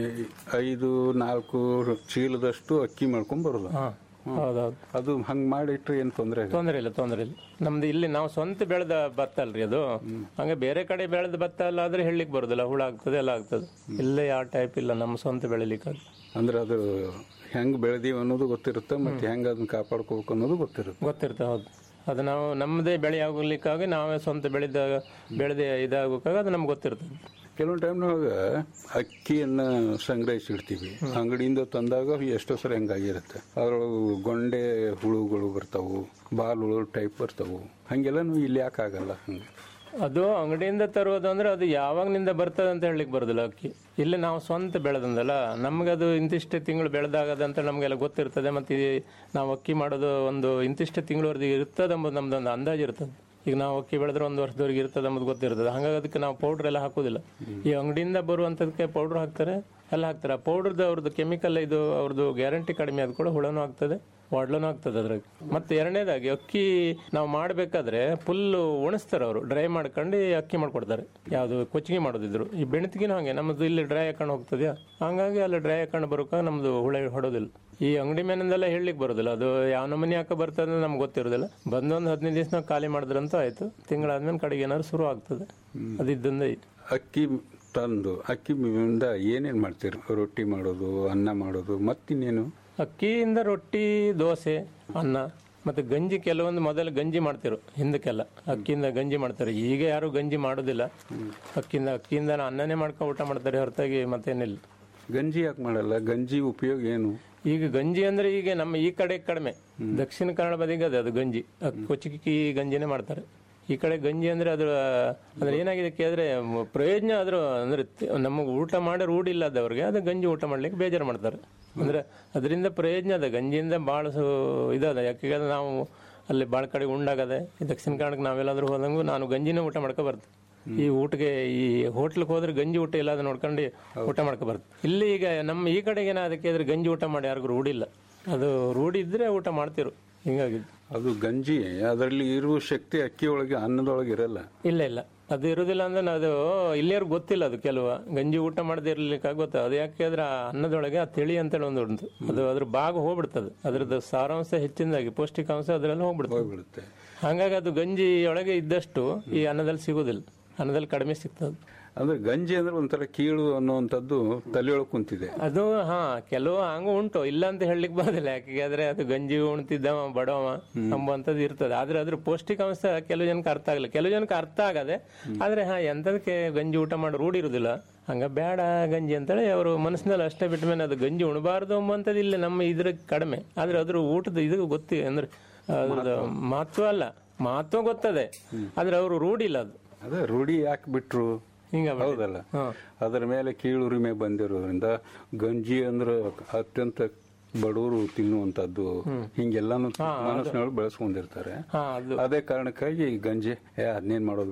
ಐದು ನಾಲ್ಕು ಚೀಲದಷ್ಟು ಅಕ್ಕಿ ಮಾಡ್ಕೊಂಡ್ ಬರೋದು ಹಾ ಹೌದೌದು ಅದು ಹಂಗ್ ಮಾಡಿಟ್ರೆ ಏನು ತೊಂದರೆ ತೊಂದರೆ ಇಲ್ಲ ತೊಂದರೆ ಇಲ್ಲ ನಮ್ದು ಇಲ್ಲಿ ನಾವು ಸ್ವಂತ ಬೆಳೆದ ಭತ್ತ ಅಲ್ರಿ ಅದು ಹಂಗೆ ಬೇರೆ ಕಡೆ ಬೆಳೆದ ಭತ್ತ ಎಲ್ಲ ಆದ್ರೆ ಹೇಳಲಿಕ್ಕೆ ಬರೋದಿಲ್ಲ ಹುಳ ಆಗ್ತದೆ ಎಲ್ಲ ಆಗ್ತದೆ ಇಲ್ಲೇ ಯಾವ ಟೈಪ್ ಇಲ್ಲ ನಮ್ಮ ಸ್ವಂತ ಬೆಳಿಲಿಕ್ಕೆ ಅಂದ್ರೆ ಅದು ಹೆಂಗ್ ಬೆಳೆದೀವಿ ಅನ್ನೋದು ಗೊತ್ತಿರುತ್ತೆ ಮತ್ತೆ ಹೆಂಗ್ ಅದನ್ನ ಕಾಪಾಡ್ಕೋಬೇಕು ಅನ್ನೋದು ಗೊತ್ತಿರುತ್ತೆ ಗೊತ್ತಿರುತ್ತೆ ಹೌದು ಅದು ನಾವು ನಮ್ಮದೇ ಬೆಳೆ ಆಗಲಿಕ್ಕಾಗಿ ನಾವೇ ಸ್ವಂತ ಬೆಳೆದ ಬೆಳೆದ ಇದಾಗಬೇಕಾಗ ಅದು ನಮ್ಗೆ ಗೊತ್ತಿರ್ತದೆ ಕೆಲವೊಂದು ಟೈಮ್ನಾಗ ಅಕ್ಕಿಯನ್ನ ಸಂಗ್ರಹಿಸಿಡ್ತೀವಿ ಅಂಗಡಿಯಿಂದ ತಂದಾಗ ಎಷ್ಟೋ ಸರಿ ಹಂಗಾಗಿರುತ್ತೆ ಅದ್ರೊಳಗೆ ಗೊಂಡೆ ಹುಳುಗಳು ಬರ್ತಾವು ಬಾಲ್ ಹುಳು ಟೈಪ್ ಬರ್ತಾವು ಹಂಗೆಲ್ಲ ಇಲ್ಲಿ ಯಾಕೆ ಆಗಲ್ಲ ಹಂಗೆ ಅದು ಅಂಗಡಿಯಿಂದ ತರುವುದು ಅಂದ್ರೆ ಅದು ಯಾವಾಗನಿಂದ ಬರ್ತದೆ ಅಂತ ಹೇಳಲಿಕ್ಕೆ ಬರೋದಿಲ್ಲ ಅಕ್ಕಿ ಇಲ್ಲಿ ನಾವು ಸ್ವಂತ ಬೆಳೆದಂದಲ್ಲ ನಮ್ಗೆ ಅದು ಇಂತಿಷ್ಟೇ ತಿಂಗಳು ಬೆಳೆದಾಗದಂತ ನಮಗೆಲ್ಲ ಗೊತ್ತಿರ್ತದೆ ಮತ್ತೆ ಈ ನಾವು ಅಕ್ಕಿ ಮಾಡೋದು ಒಂದು ಇಂತಿಷ್ಟೇ ತಿಂಗಳವರೆಗೆ ಇರ್ತದೆ ಎಂಬುದು ನಮ್ದೊಂದು ಅಂದಾಜು ಇರ್ತದೆ ಈಗ ನಾವು ಅಕ್ಕಿ ಬೆಳೆದ್ರೆ ಒಂದು ವರ್ಷದವರೆಗೆ ಇರ್ತದೆ ಎಂಬುದು ಗೊತ್ತಿರ್ತದೆ ಹಾಗಾಗಿ ಅದಕ್ಕೆ ನಾವು ಪೌಡ್ರ್ ಎಲ್ಲ ಹಾಕೋದಿಲ್ಲ ಈ ಅಂಗಡಿಯಿಂದ ಬರುವಂಥದಕ್ಕೆ ಪೌಡ್ರ್ ಹಾಕ್ತಾರೆ ಎಲ್ಲ ಹಾಕ್ತಾರೆ ಆ ಪೌಡ್ರದ್ದು ಅವ್ರದ್ದು ಕೆಮಿಕಲ್ ಇದು ಅವ್ರದ್ದು ಗ್ಯಾರಂಟಿ ಕಡಿಮೆ ಆದ ಕೂಡ ಹುಳನೂ ಆಗ್ತದೆ ವಾಡ್ಲನೂ ಆಗ್ತದೆ ಅದ್ರಾಗ ಮತ್ತೆ ಎರಡನೇದಾಗಿ ಅಕ್ಕಿ ನಾವು ಮಾಡಬೇಕಾದ್ರೆ ಫುಲ್ ಒಣಸ್ತಾರೆ ಅವರು ಡ್ರೈ ಮಾಡ್ಕೊಂಡು ಅಕ್ಕಿ ಮಾಡ್ಕೊಡ್ತಾರೆ ಯಾವುದು ಕೊಚ್ಚಿಗೆ ಮಾಡೋದಿದ್ರು ಈ ಬೆಣತಿಗಿನೂ ಹಾಗೆ ನಮ್ಮದು ಇಲ್ಲಿ ಡ್ರೈ ಹಾಕೊಂಡು ಹೋಗ್ತದ್ಯಾ ಹಂಗಾಗಿ ಅಲ್ಲಿ ಡ್ರೈ ಹಾಕೊಂಡು ಬರೋಕೆ ನಮ್ದು ಹುಳ ಹೊಡೋದಿಲ್ಲ ಈ ಅಂಗಡಿ ಮೇನಿಂದೆಲ್ಲ ಹೇಳಲಿಕ್ಕೆ ಬರೋದಿಲ್ಲ ಅದು ಯಾವ ನಮೂನಿ ಯಾಕೆ ಬರ್ತದೆ ನಮ್ಗೆ ಗೊತ್ತಿರೋದಿಲ್ಲ ಬಂದೊಂದು ಹದಿನೈದು ದಿವಸ ನಾವು ಖಾಲಿ ಮಾಡಿದ್ರಂತೂ ಆಯ್ತು ತಿಂಗಳಾದ್ಮೇಲೆ ಕಡೆಗೆ ಏನಾದ್ರು ಶುರು ಆಗ್ತದೆ ಅದಿದ್ದಂದೇ ಅಕ್ಕಿ ತಂದು ಅಕ್ಕಿಯಿಂದ ಏನೇನು ಮಾಡ್ತೀರಿ ರೊಟ್ಟಿ ಮಾಡೋದು ಅನ್ನ ಮಾಡೋದು ಮತ್ತಿನ್ನೇನು ಅಕ್ಕಿಯಿಂದ ರೊಟ್ಟಿ ದೋಸೆ ಅನ್ನ ಮತ್ತೆ ಗಂಜಿ ಕೆಲವೊಂದು ಮೊದಲು ಗಂಜಿ ಮಾಡ್ತಿರು ಹಿಂದಕ್ಕೆಲ್ಲ ಅಕ್ಕಿಯಿಂದ ಗಂಜಿ ಮಾಡ್ತಾರೆ ಈಗ ಯಾರು ಗಂಜಿ ಮಾಡೋದಿಲ್ಲ ಅಕ್ಕಿಯಿಂದ ಅಕ್ಕಿಯಿಂದ ಅನ್ನನೇ ಮಾಡ್ಕೊಂಡು ಊಟ ಮಾಡ್ತಾರೆ ಹೊರತಾಗಿ ಮತ್ತೇನಿಲ್ಲ ಗಂಜಿ ಯಾಕೆ ಮಾಡಲ್ಲ ಗಂಜಿ ಉಪಯೋಗ ಏನು ಈಗ ಗಂಜಿ ಅಂದ್ರೆ ಈಗ ನಮ್ಮ ಈ ಕಡೆ ಕಡಿಮೆ ದಕ್ಷಿಣ ಕನ್ನಡ ಬದಿಗೆ ಅದೇ ಅದು ಗಂಜಿ ಅಕ್ಕಿ ಕೊಚ್ಚಿಕ್ಕಿ ಗಂಜಿನೇ ಮಾಡ್ತಾರೆ ಈ ಕಡೆ ಗಂಜಿ ಅಂದ್ರೆ ಅದ್ರ ಅಂದ್ರೆ ಏನಾಗಿದೆ ಕೇಳಿದ್ರೆ ಮ- ಪ್ರಯೋಜನ ಅದ್ರ ಅಂದ್ರೆ ತಿ- ನಮಗೆ ಊಟ ಮಾಡಿ ರೂಢಿ ಇಲ್ಲದವ್ರಿಗೆ ಅದು ಗಂಜಿ ಊಟ ಮಾಡ್ಲಿಕ್ಕೆ ಬೇಜಾರು ಮಾಡ್ತಾರೆ ಅಂದ್ರೆ ಅದರಿಂದ ಪ್ರಯೋಜನ ಅದ ಗಂಜಿಯಿಂದ ಭಾಳ ಸು ಇದಾದ ಯಾಕೆ ನಾವು ಅಲ್ಲಿ ಭಾಳ ಕಡೆ ಉಂಡಾಗದೆ ಈ ದಕ್ಷಿಣ ಕನ್ನಡಕ್ಕೆ ನಾವೆಲ್ಲಾದ್ರೂ ಹೋದಂಗು ನಾನು ಗಂಜಿನೇ ಊಟ ಮಾಡ್ಕೊ ಬರ್ತೆ ಈ ಊಟಕ್ಕೆ ಈ ಹೋಟ್ಲಿಗೆ ಹೋದ್ರೆ ಗಂಜಿ ಊಟ ಇಲ್ಲ ಅದನ್ನ ನೋಡ್ಕೊಂಡು ಊಟ ಮಾಡ್ಕೊ ಬರ್ತೆ ಇಲ್ಲಿ ಈಗ ನಮ್ಮ ಈ ಕಡೆಗೆ ಏನಾದಕ್ಕೆ ಇದ್ರೆ ಗಂಜಿ ಊಟ ಮಾಡಿ ಯಾರಿಗೂ ರೂಢಿ ಇಲ್ಲ ಅದು ರೂಢಿ ಇದ್ರೆ ಊಟ ಮಾಡ್ತಿರು ಹಿಂಗಾಗಿ ಅದು ಗಂಜಿ ಅದರಲ್ಲಿ ಇರುವ ಶಕ್ತಿ ಅಕ್ಕಿ ಒಳಗೆ ಅನ್ನದೊಳಗೆ ಇರಲ್ಲ ಇಲ್ಲ ಇಲ್ಲ ಅದು ಇರುದಿಲ್ಲ ಅಂದ್ರೆ ನಾವು ಅದು ಇಲ್ಲಿಯವ್ರಿಗೆ ಗೊತ್ತಿಲ್ಲ ಅದು ಕೆಲವು ಗಂಜಿ ಊಟ ಮಾಡದೇ ಇರ್ಲಿಕ್ಕೆ ಗೊತ್ತ ಅದು ಯಾಕೆ ಅಂದ್ರೆ ಆ ಅನ್ನದೊಳಗೆ ಆ ತಿಳಿ ಅಂತೇಳಿ ಒಂದು ಉಂಟು ಅದು ಅದ್ರ ಭಾಗ ಹೋಗ್ಬಿಡ್ತದೆ ಅದ್ರದ್ದು ಸಾರಾಂಶ ಹೆಚ್ಚಿನದಾಗಿ ಪೌಷ್ಟಿಕಾಂಶ ಅದರಲ್ಲಿ ಹೋಗ್ಬಿಡ್ತದೆ ಹೋಗ್ಬಿಡುತ್ತೆ ಹಾಗಾಗಿ ಅದು ಗಂಜಿ ಒಳಗೆ ಇದ್ದಷ್ಟು ಈ ಅನ್ನದಲ್ಲಿ ಸಿಗುದಿಲ್ಲ ಅನ್ನದಲ್ಲಿ ಕಡಿಮೆ ಸಿಗ್ತದೆ ಅಂದ್ರೆ ಗಂಜಿ ಅಂದ್ರೆ ಒಂಥರ ಕೀಳು ಅನ್ನುವಂಥದ್ದು ತಲೆಯೊಳಗೆ ಕುಂತಿದೆ ಅದು ಹಾ ಕೆಲವು ಹಂಗ ಉಂಟು ಇಲ್ಲ ಅಂತ ಹೇಳಲಿಕ್ಕೆ ಬರೋದಿಲ್ಲ ಯಾಕೆಂದ್ರೆ ಅದು ಗಂಜಿ ಉಣ್ತಿದ್ದವ ಬಡವ ಅಂಬುವಂಥದ್ದು ಇರ್ತದೆ ಆದ್ರೆ ಅದ್ರ ಪೌಷ್ಟಿಕಾಂಶ ಕೆಲವು ಜನಕ್ಕೆ ಅರ್ಥ ಆಗಲ್ಲ ಕೆಲವು ಜನಕ್ಕೆ ಅರ್ಥ ಆಗದೆ ಆದ್ರೆ ಹಾ ಎಂತದಕ್ಕೆ ಗಂಜಿ ಊಟ ಮಾಡಿ ರೂಢಿ ಇರುದಿಲ್ಲ ಹಂಗ ಬೇಡ ಗಂಜಿ ಅಂತೇಳಿ ಅವರು ಮನಸ್ಸಿನಲ್ಲಿ ಅಷ್ಟೇ ಬಿಟ್ಟ ಮೇಲೆ ಅದು ಗಂಜಿ ಉಣಬಾರ್ದು ಅಂಬುವಂಥದ್ದು ಇಲ್ಲ ನಮ್ಮ ಇದ್ರ ಕಡಿಮೆ ಆದ್ರೆ ಅದ್ರ ಊಟದ ಇದು ಗೊತ್ತಿ ಅಂದ್ರೆ ಅದ್ರದ್ದು ಮಹತ್ವ ಅಲ್ಲ ಮಹತ್ವ ಗೊತ್ತದೆ ಆದ್ರೆ ಅವರು ರೂಢಿ ಇಲ್ಲ ಅದು ಅದೇ ರೂಢಿ ಯಾಕೆ ಬಿಟ್ರು ಹಿಂಗ ಹೌದಲ್ಲ ಅದರ ಮೇಲೆ ಕೀಳುರಿಮೆ ಬಂದಿರೋದ್ರಿಂದ ಗಂಜಿ ಅಂದ್ರೆ ಅತ್ಯಂತ ಬಡವರು ತಿನ್ನುವಂತದ್ದು ಹಿಂಗೆಲ್ಲಾನು ಮನಸ್ಸಿನೊಳಗೆ ಬೆಳೆಸ್ಕೊಂಡಿರ್ತಾರೆ ಹಾ ಅದು ಅದೇ ಕಾರಣಕ್ಕಾಗಿ ಈ ಗಂಜಿ ಏ ಅದನ್ನೇನ್ ಮಾಡೋದು ಬಿಡು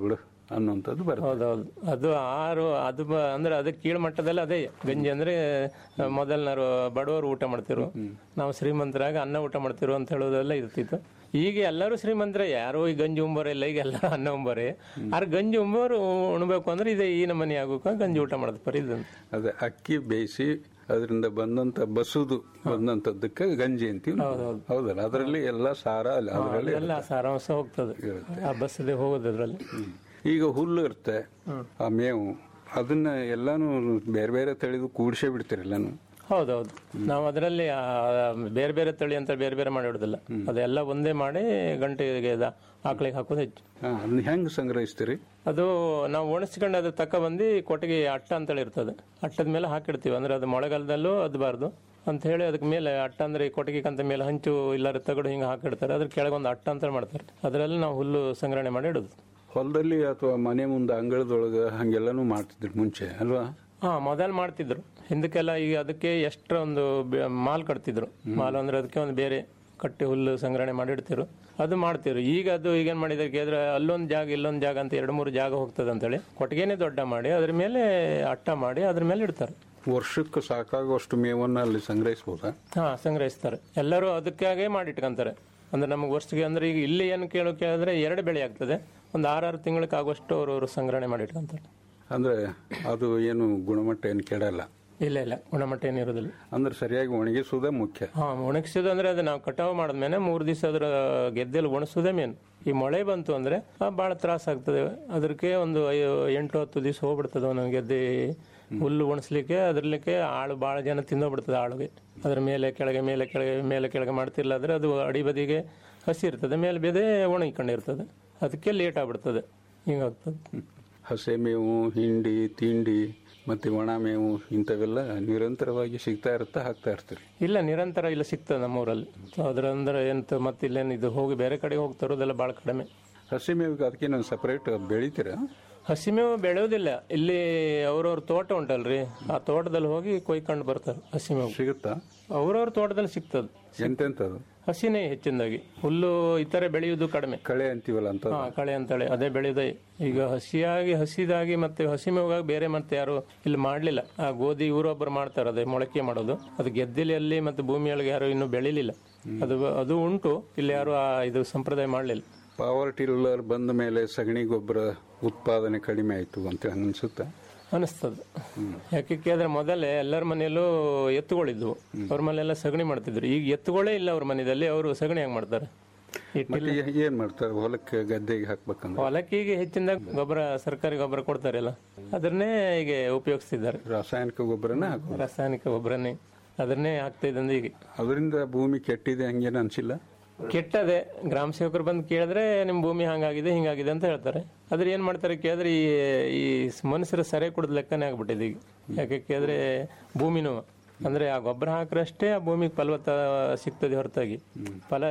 ಅನ್ನುವಂಥದ್ದು ಬರುತ್ತೆ ಹೌದೌದು ಅದು ಆರು ಅದು ಬ- ಅಂದ್ರೆ ಅದಕ್ಕೆ ಕೀಳು ಮಟ್ಟದಲ್ಲಿ ಅದೇ ಗಂಜಿ ಅಂದ್ರೆ ಮೊದಲನರು ಬಡವರು ಊಟ ಮಾಡ್ತಿರು ನಾವು ಶ್ರೀಮಂತರಾಗ ಅನ್ನ ಊಟ ಮಾಡ್ತಿರು ಅಂತ ಹೇಳೋದೆಲ್ಲ ಇರ್ತಿತ್ತು ಈಗ ಎಲ್ಲರೂ ಶ್ರೀಮಂತರೇ ಯಾರೋ ಈ ಗಂಜಿ ಉಂಬರ ಇಲ್ಲ ಈಗ ಎಲ್ಲ ಅನ್ನ ಉಂಬರೇ ಆದ್ರೆ ಗಂಜಿ ಉಂಬರು ಉಣ್ಬೇಕು ಅಂದ್ರೆ ಇದೆ ಈ ನಮನಿ ಆಗೋಕ ಗಂಜಿ ಊಟ ಮಾಡೋದು ಪರಿ ಇದನ್ನು ಅದೇ ಅಕ್ಕಿ ಬೇಯಿಸಿ ಅದರಿಂದ ಬಂದಂತ ಬಸುದು ಬಂದಂತದ್ದಕ್ಕೆ ಗಂಜಿ ಅಂತೀವಿ ನಾವು. ಹೌದಲ್ಲ ಅದರಲ್ಲಿ ಎಲ್ಲ ಸಾರ ಅಲ್ಲ ಅದರಲ್ಲಿ ಎಲ್ಲ ಸಾರಾಂಶ ಹೋಗ್ತದೆ ಆ ಬಸ್ಸದೇ ಹೋಗೋದು ಅದ್ರಲ್ಲಿ ಈಗ ಹುಲ್ಲು ಇರುತ್ತೆ ಆ ಮೇವು ಅದನ್ನ ಎಲ್ಲಾನು ಬೇರೆ ಬೇರೆ ತಳಿದು ಕೂಡಿಸೇ ಬಿಡ್ತೀರಲ್ಲಾನು ಹೌದೌದು ನಾವು ಅದರಲ್ಲಿ ಆ, ಬೇರೆ ಬೇರೆ ತಳಿ ಅಂತ ಬೇರೆ ಬೇರೆ ಮಾಡಿ ಇಡುದಿಲ್ಲ ಅದೆಲ್ಲ ಒಂದೇ ಮಾಡಿ ಗಂಟೆಗೆ ದ- ಆಕಳಿಗೆ ಹಾಕೋದು ಹೆಚ್ಚು ಅದನ್ನ ಹೆಂಗ್ ಸಂಗ್ರಹಿಸ್ತೀರಿ ಅದು ನಾವು ಒಣಸ್ಕೊಂಡು ಅದು ತಕ್ಕ ಬಂದು ಕೊಟ್ಟಿಗೆ ಅಟ್ಟ ಅಂತೇಳಿ ಇರ್ತದೆ ಅಟ್ಟದ ಮೇಲೆ ಹಾಕಿಡ್ತೀವಿ ಅಂದ್ರೆ ಅದು ಮಳೆಗಾಲದಲ್ಲೂ ಅದ್ಬಾರ್ದು ಅಂತ ಹೇಳಿ ಅದಕ್ಕೆ ಮೇಲೆ ಅಟ್ಟ ಅಂದ್ರೆ ಈ ಕೊಟ್ಟಿಗೆ ಕಂತ ಮೇಲೆ ಹಂಚು ಇಲ್ಲಾರ ತಗಡು ಹಿಂಗೆ ಹಾಕಿಡ್ತಾರೆ ಅದ್ರ ಕೆಳಗೆ ಒಂದು ಅಟ್ಟ ಅಂತ ಮಾಡ್ತಾರೆ ಅದರಲ್ಲಿ ನಾವು ಹುಲ್ಲು ಸಂಗ್ರಹಣೆ ಮಾಡಿ ಇಡೋದು ಹೊಲದಲ್ಲಿ ಅಥವಾ ಮನೆ ಮುಂದೆ ಅಂಗಳದೊಳಗೆ ಹಂಗೆಲ್ಲಾನು ಮಾಡ್ತಿದ್ರು ಮುಂಚೆ ಅಲ್ವಾ ಹಾ ಮೊದಲು ಮಾಡ್ತಿದ್ರು ಹಿಂದಕ್ಕೆಲ್ಲ ಈಗ ಅದಕ್ಕೆ ಎಷ್ಟರ ಒಂದು ಬೆ- ಮಾಲ್ ಕಟ್ತಿದ್ರು ಮಾಲ್ ಅಂದ್ರೆ ಅದಕ್ಕೆ ಒಂದು ಬೇರೆ ಕಟ್ಟಿ ಹುಲ್ಲು ಸಂಗ್ರಹಣೆ ಮಾಡಿ ಇಡ್ತಿರು ಅದು ಮಾಡ್ತಿರು ಈಗ ಅದು ಈಗ ಏನ್ ಮಾಡಿದ್ರೆ ಕೇಳಿದ್ರೆ ಅಲ್ಲೊಂದು ಜಾಗ ಇಲ್ಲೊಂದು ಜಾಗ ಅಂತ ಎರಡು ಮೂರು ಜಾಗ ಹೋಗ್ತದೆ ಅಂತೇಳಿ ಕೊಟ್ಟಿಗೆನೆ ದೊಡ್ಡ ಮಾಡಿ ಅದ್ರ ಮೇಲೆ ಅಟ್ಟ ಮಾಡಿ ಅದ್ರ ಮೇಲೆ ಇಡ್ತಾರೆ ವರ್ಷಕ್ಕೆ ಸಾಕಾಗುವಷ್ಟು ಮೇವನ್ನ ಅಲ್ಲಿ ಸಂಗ್ರಹಿಸಬಹುದಾ ಹಾ ಸಂಗ್ರಹಿಸ್ತಾರೆ ಎಲ್ಲರೂ ಅದಕ್ಕಾಗೇ ಮಾಡಿಟ್ಕೊಂತಾರೆ ಅಂದ್ರೆ ನಮಗೆ ವರ್ಷಕ್ಕೆ ಅಂದ್ರೆ ಈಗ ಇಲ್ಲಿ ಏನು ಕೇಳೋ ಕೇಳಿದ್ರೆ ಎರಡು ಬೆಳೆ ಆಗ್ತದೆ ಒಂದು ಆರಾರು ತಿಂಗಳಿಗೆ ಆಗುವಷ್ಟು ಅವರು ಸಂಗ್ರಹಣೆ ಮಾಡಿ ಇಟ್ಕೊಂತಾರೆ ಅಂದ್ರೆ ಅದು ಏನು ಗುಣಮಟ್ಟ ಏನು ಕೆಡಲ್ಲ ಇಲ್ಲ ಇಲ್ಲ ಗುಣಮಟ್ಟ ಏನಿರೋದಿಲ್ಲ ಅಂದ್ರೆ ಸರಿಯಾಗಿ ಒಣಗಿಸುವುದೇ ಮುಖ್ಯ ಹಾ ಒಣಗಿಸೋದು ಅಂದ್ರೆ ಅದು ನಾವು ಕಟಾವು ಮಾಡಿದ್ಮೇಲೆ ಮೂರು ದಿವಸ ಅದರ ಗೆದ್ದೆಲಿ ಒಣಸೋದೇ ಮೇನ್ ಈ ಮಳೆ ಬಂತು ಅಂದ್ರೆ ಆ, ಬಹಳ ತ್ರಾಸ ಆಗ್ತದೆ ಅದಕ್ಕೆ ಒಂದು ಐ- ಎಂಟು ಹತ್ತು ದಿವಸ ಹೋಗ್ಬಿಡ್ತದೆ ಒಂದೊಂದು ಗೆದ್ದೆ ಹುಲ್ಲು ಒಣಸ್ಲಿಕ್ಕೆ ಅದ್ರಲಿಕ್ಕೆ ಆಳು ಬಹಳ ಜನ ತಿಂದೋಗ್ಬಿಡ್ತದೆ ಆಳುಗೆ ಅದ್ರ ಮೇಲೆ ಕೆಳಗೆ ಮೇಲೆ ಕೆಳಗೆ ಮೇಲೆ ಕೆಳಗೆ ಮಾಡ್ತಿಲ್ಲ ಆದ್ರೆ ಅದು ಅಡಿ ಬದಿಗೆ ಹಸಿ ಇರ್ತದೆ ಮೇಲೆ ಬೆದೆ ಒಣಗಿಕೊಂಡಿರ್ತದೆ ಅದಕ್ಕೆ ಲೇಟ್ ಆಗ್ಬಿಡ್ತದೆ ಹಿಂಗಾಗ್ತದೆ ಹಸೆ ಮೇವು ಹಿಂಡಿ ತಿಂಡಿ ಮತ್ತೆ ಒಣ ಮೇವು ಇಂಥವೆಲ್ಲ ನಿರಂತರವಾಗಿ ಸಿಗ್ತಾ ಇರುತ್ತಾ ಹಾಕ್ತಾ ಇರ್ತೀರಿ ಇಲ್ಲ ನಿರಂತರ ಇಲ್ಲ ಸಿಗ್ತದೆ ನಮ್ಮೂರಲ್ಲಿ ಸೊ ಅದ್ರ ಅಂದ್ರೆ ಎಂತ ಮತ್ತೆ ಇಲ್ಲೇನು ಇದು ಹೋಗಿ ಬೇರೆ ಕಡೆಗೆ ಹೋಗಿ ತರೋದೆಲ್ಲ ಭಾಳ ಕಡಿಮೆ ಹಸಿ ಮೇವಿಗೆ ಅದಕ್ಕೆ ನಾನು ಸಪರೇಟ್ ಬೆಳಿತೀರಾ ಹಸಿಮೇವು ಬೆಳೆಯೋದಿಲ್ಲ ಇಲ್ಲಿ ಅವ್ರವ್ರ ತೋಟ ಉಂಟಲ್ರಿ ಆ ತೋಟದಲ್ಲಿ ಹೋಗಿ ಕೊಯ್ಕೊಂಡು ಬರ್ತಾರೆ ಹಸಿಮೇವು ಸಿಗುತ್ತಾ ಅವ್ರವ್ರ ತೋಟದಲ್ಲಿ ಸಿಗ್ತದೆ ಎಂತೆಂತದು ಹಸಿನೇ ಹೆಚ್ಚಿನದಾಗಿ ಹುಲ್ಲು ಇತರೆ ಬೆಳೆಯುವುದು ಕಡಿಮೆ ಕಳೆ ಅಂತೀವಲ್ಲ ಅಂತ ಹಾ ಕಳೆ ಅಂತೇಳಿ ಅದೇ ಬೆಳೆಯೋದೇ ಈಗ ಹಸಿಯಾಗಿ ಹಸಿದಾಗಿ ಮತ್ತೆ ಹಸಿಮೇವಾಗಿ ಬೇರೆ ಮತ್ತೆ ಯಾರು ಇಲ್ಲಿ ಮಾಡ್ಲಿಲ್ಲ ಆ ಗೋಧಿ ಇವರೊಬ್ಬರು ಮಾಡ್ತಾರೆ ಅದೇ ಮೊಳಕೆ ಮಾಡೋದು ಅದು ಗೆದ್ದಿಲಿಯಲ್ಲಿ ಮತ್ತೆ ಭೂಮಿಯೊಳಗೆ ಯಾರು ಇನ್ನೂ ಬೆಳಿಲಿಲ್ಲ ಅದು ಅದು ಉಂಟು ಇಲ್ಲಿ ಯಾರು ಆ ಇದು ಸಂಪ್ರದಾಯ ಮಾಡಲಿಲ್ಲ ಪವರ್ ಟಿಲ್ಲರ್ ಬಂದ ಮೇಲೆ ಸಗಣಿ ಗೊಬ್ಬರ ಉತ್ಪಾದನೆ ಕಡಿಮೆ ಆಯ್ತು ಅಂತ ಅನ್ಸುತ್ತಾ ಅನಿಸ್ತದೆ ಯಾಕೆ ಕೇಳಿದ್ರೆ ಮೊದಲೇ ಎಲ್ಲರ ಮನೆಯಲ್ಲೂ ಎತ್ತುಗಳಿದ್ವು ಅವ್ರ ಮನೆಯೆಲ್ಲ ಸಗಣಿ ಮಾಡ್ತಿದ್ರು ಈಗ ಎತ್ತುಗಳೇ ಇಲ್ಲ ಅವ್ರ ಮನೆಯಲ್ಲಿ ಅವರು ಸಗಣಿ ಹೆಂಗ್ ಮಾಡ್ತಾರೆ ಈ ಮತ್ತೆ ಏ- ಏನ್ ಮಾಡ್ತಾರೆ ಹೊಲಕ್ಕೆ ಗದ್ದೆಗೆ ಹಾಕ್ಬೇಕಂದ್ರೆ ಹೊಲಕ್ಕೆ ಈಗ ಹೆಚ್ಚಿನ ಗೊಬ್ಬರ ಸರ್ಕಾರಿ ಗೊಬ್ಬರ ಕೊಡ್ತಾರಲ್ಲ ಅದನ್ನೇ ಈಗ ಉಪಯೋಗಿಸ್ತಿದ್ದಾರೆ ರಾಸಾಯನಿಕ ಗೊಬ್ಬರನ ಹಾಕೋದು ರಾಸಾಯನಿಕ ಗೊಬ್ಬರನೇ ಅದನ್ನೇ ಹಾಕ್ತಾ ಇದ್ದಂದ್ರೆ ಈಗ ಅದರಿಂದ ಭೂಮಿ ಕೆಟ್ಟಿದೆ ಹಂಗೇನು ಅನ್ಸಿಲ್ಲ ಕೆಟ್ಟದೆ ಗ್ರಾಮ ಸೇವಕರು ಬಂದು ಕೇಳಿದ್ರೆ ನಿಮ್ ಭೂಮಿ ಹಂಗಾಗಿದೆ ಹಿಂಗಾಗಿದೆ ಅಂತ ಹೇಳ್ತಾರೆ ಆದ್ರೆ ಏನ್ ಮಾಡ್ತಾರೆ ಕೇಳಿದ್ರೆ ಈ ಈ ಮನುಷ್ಯರ ಸರಿ ಕುಡಿದ ಲೆಕ್ಕನೇ ಆಗ್ಬಿಟ್ಟಿದೆ ಈಗ ಯಾಕೆ ಕೇಳಿದ್ರೆ ಭೂಮಿನೂ ಅಂದ್ರೆ ಆ ಗೊಬ್ಬರ ಹಾಕ್ರಷ್ಟೇ ಆ ಭೂಮಿಗೆ ಫಲವತ್ತ ಸಿಗ್ತದೆ ಹೊರತಾಗಿ ಫಲ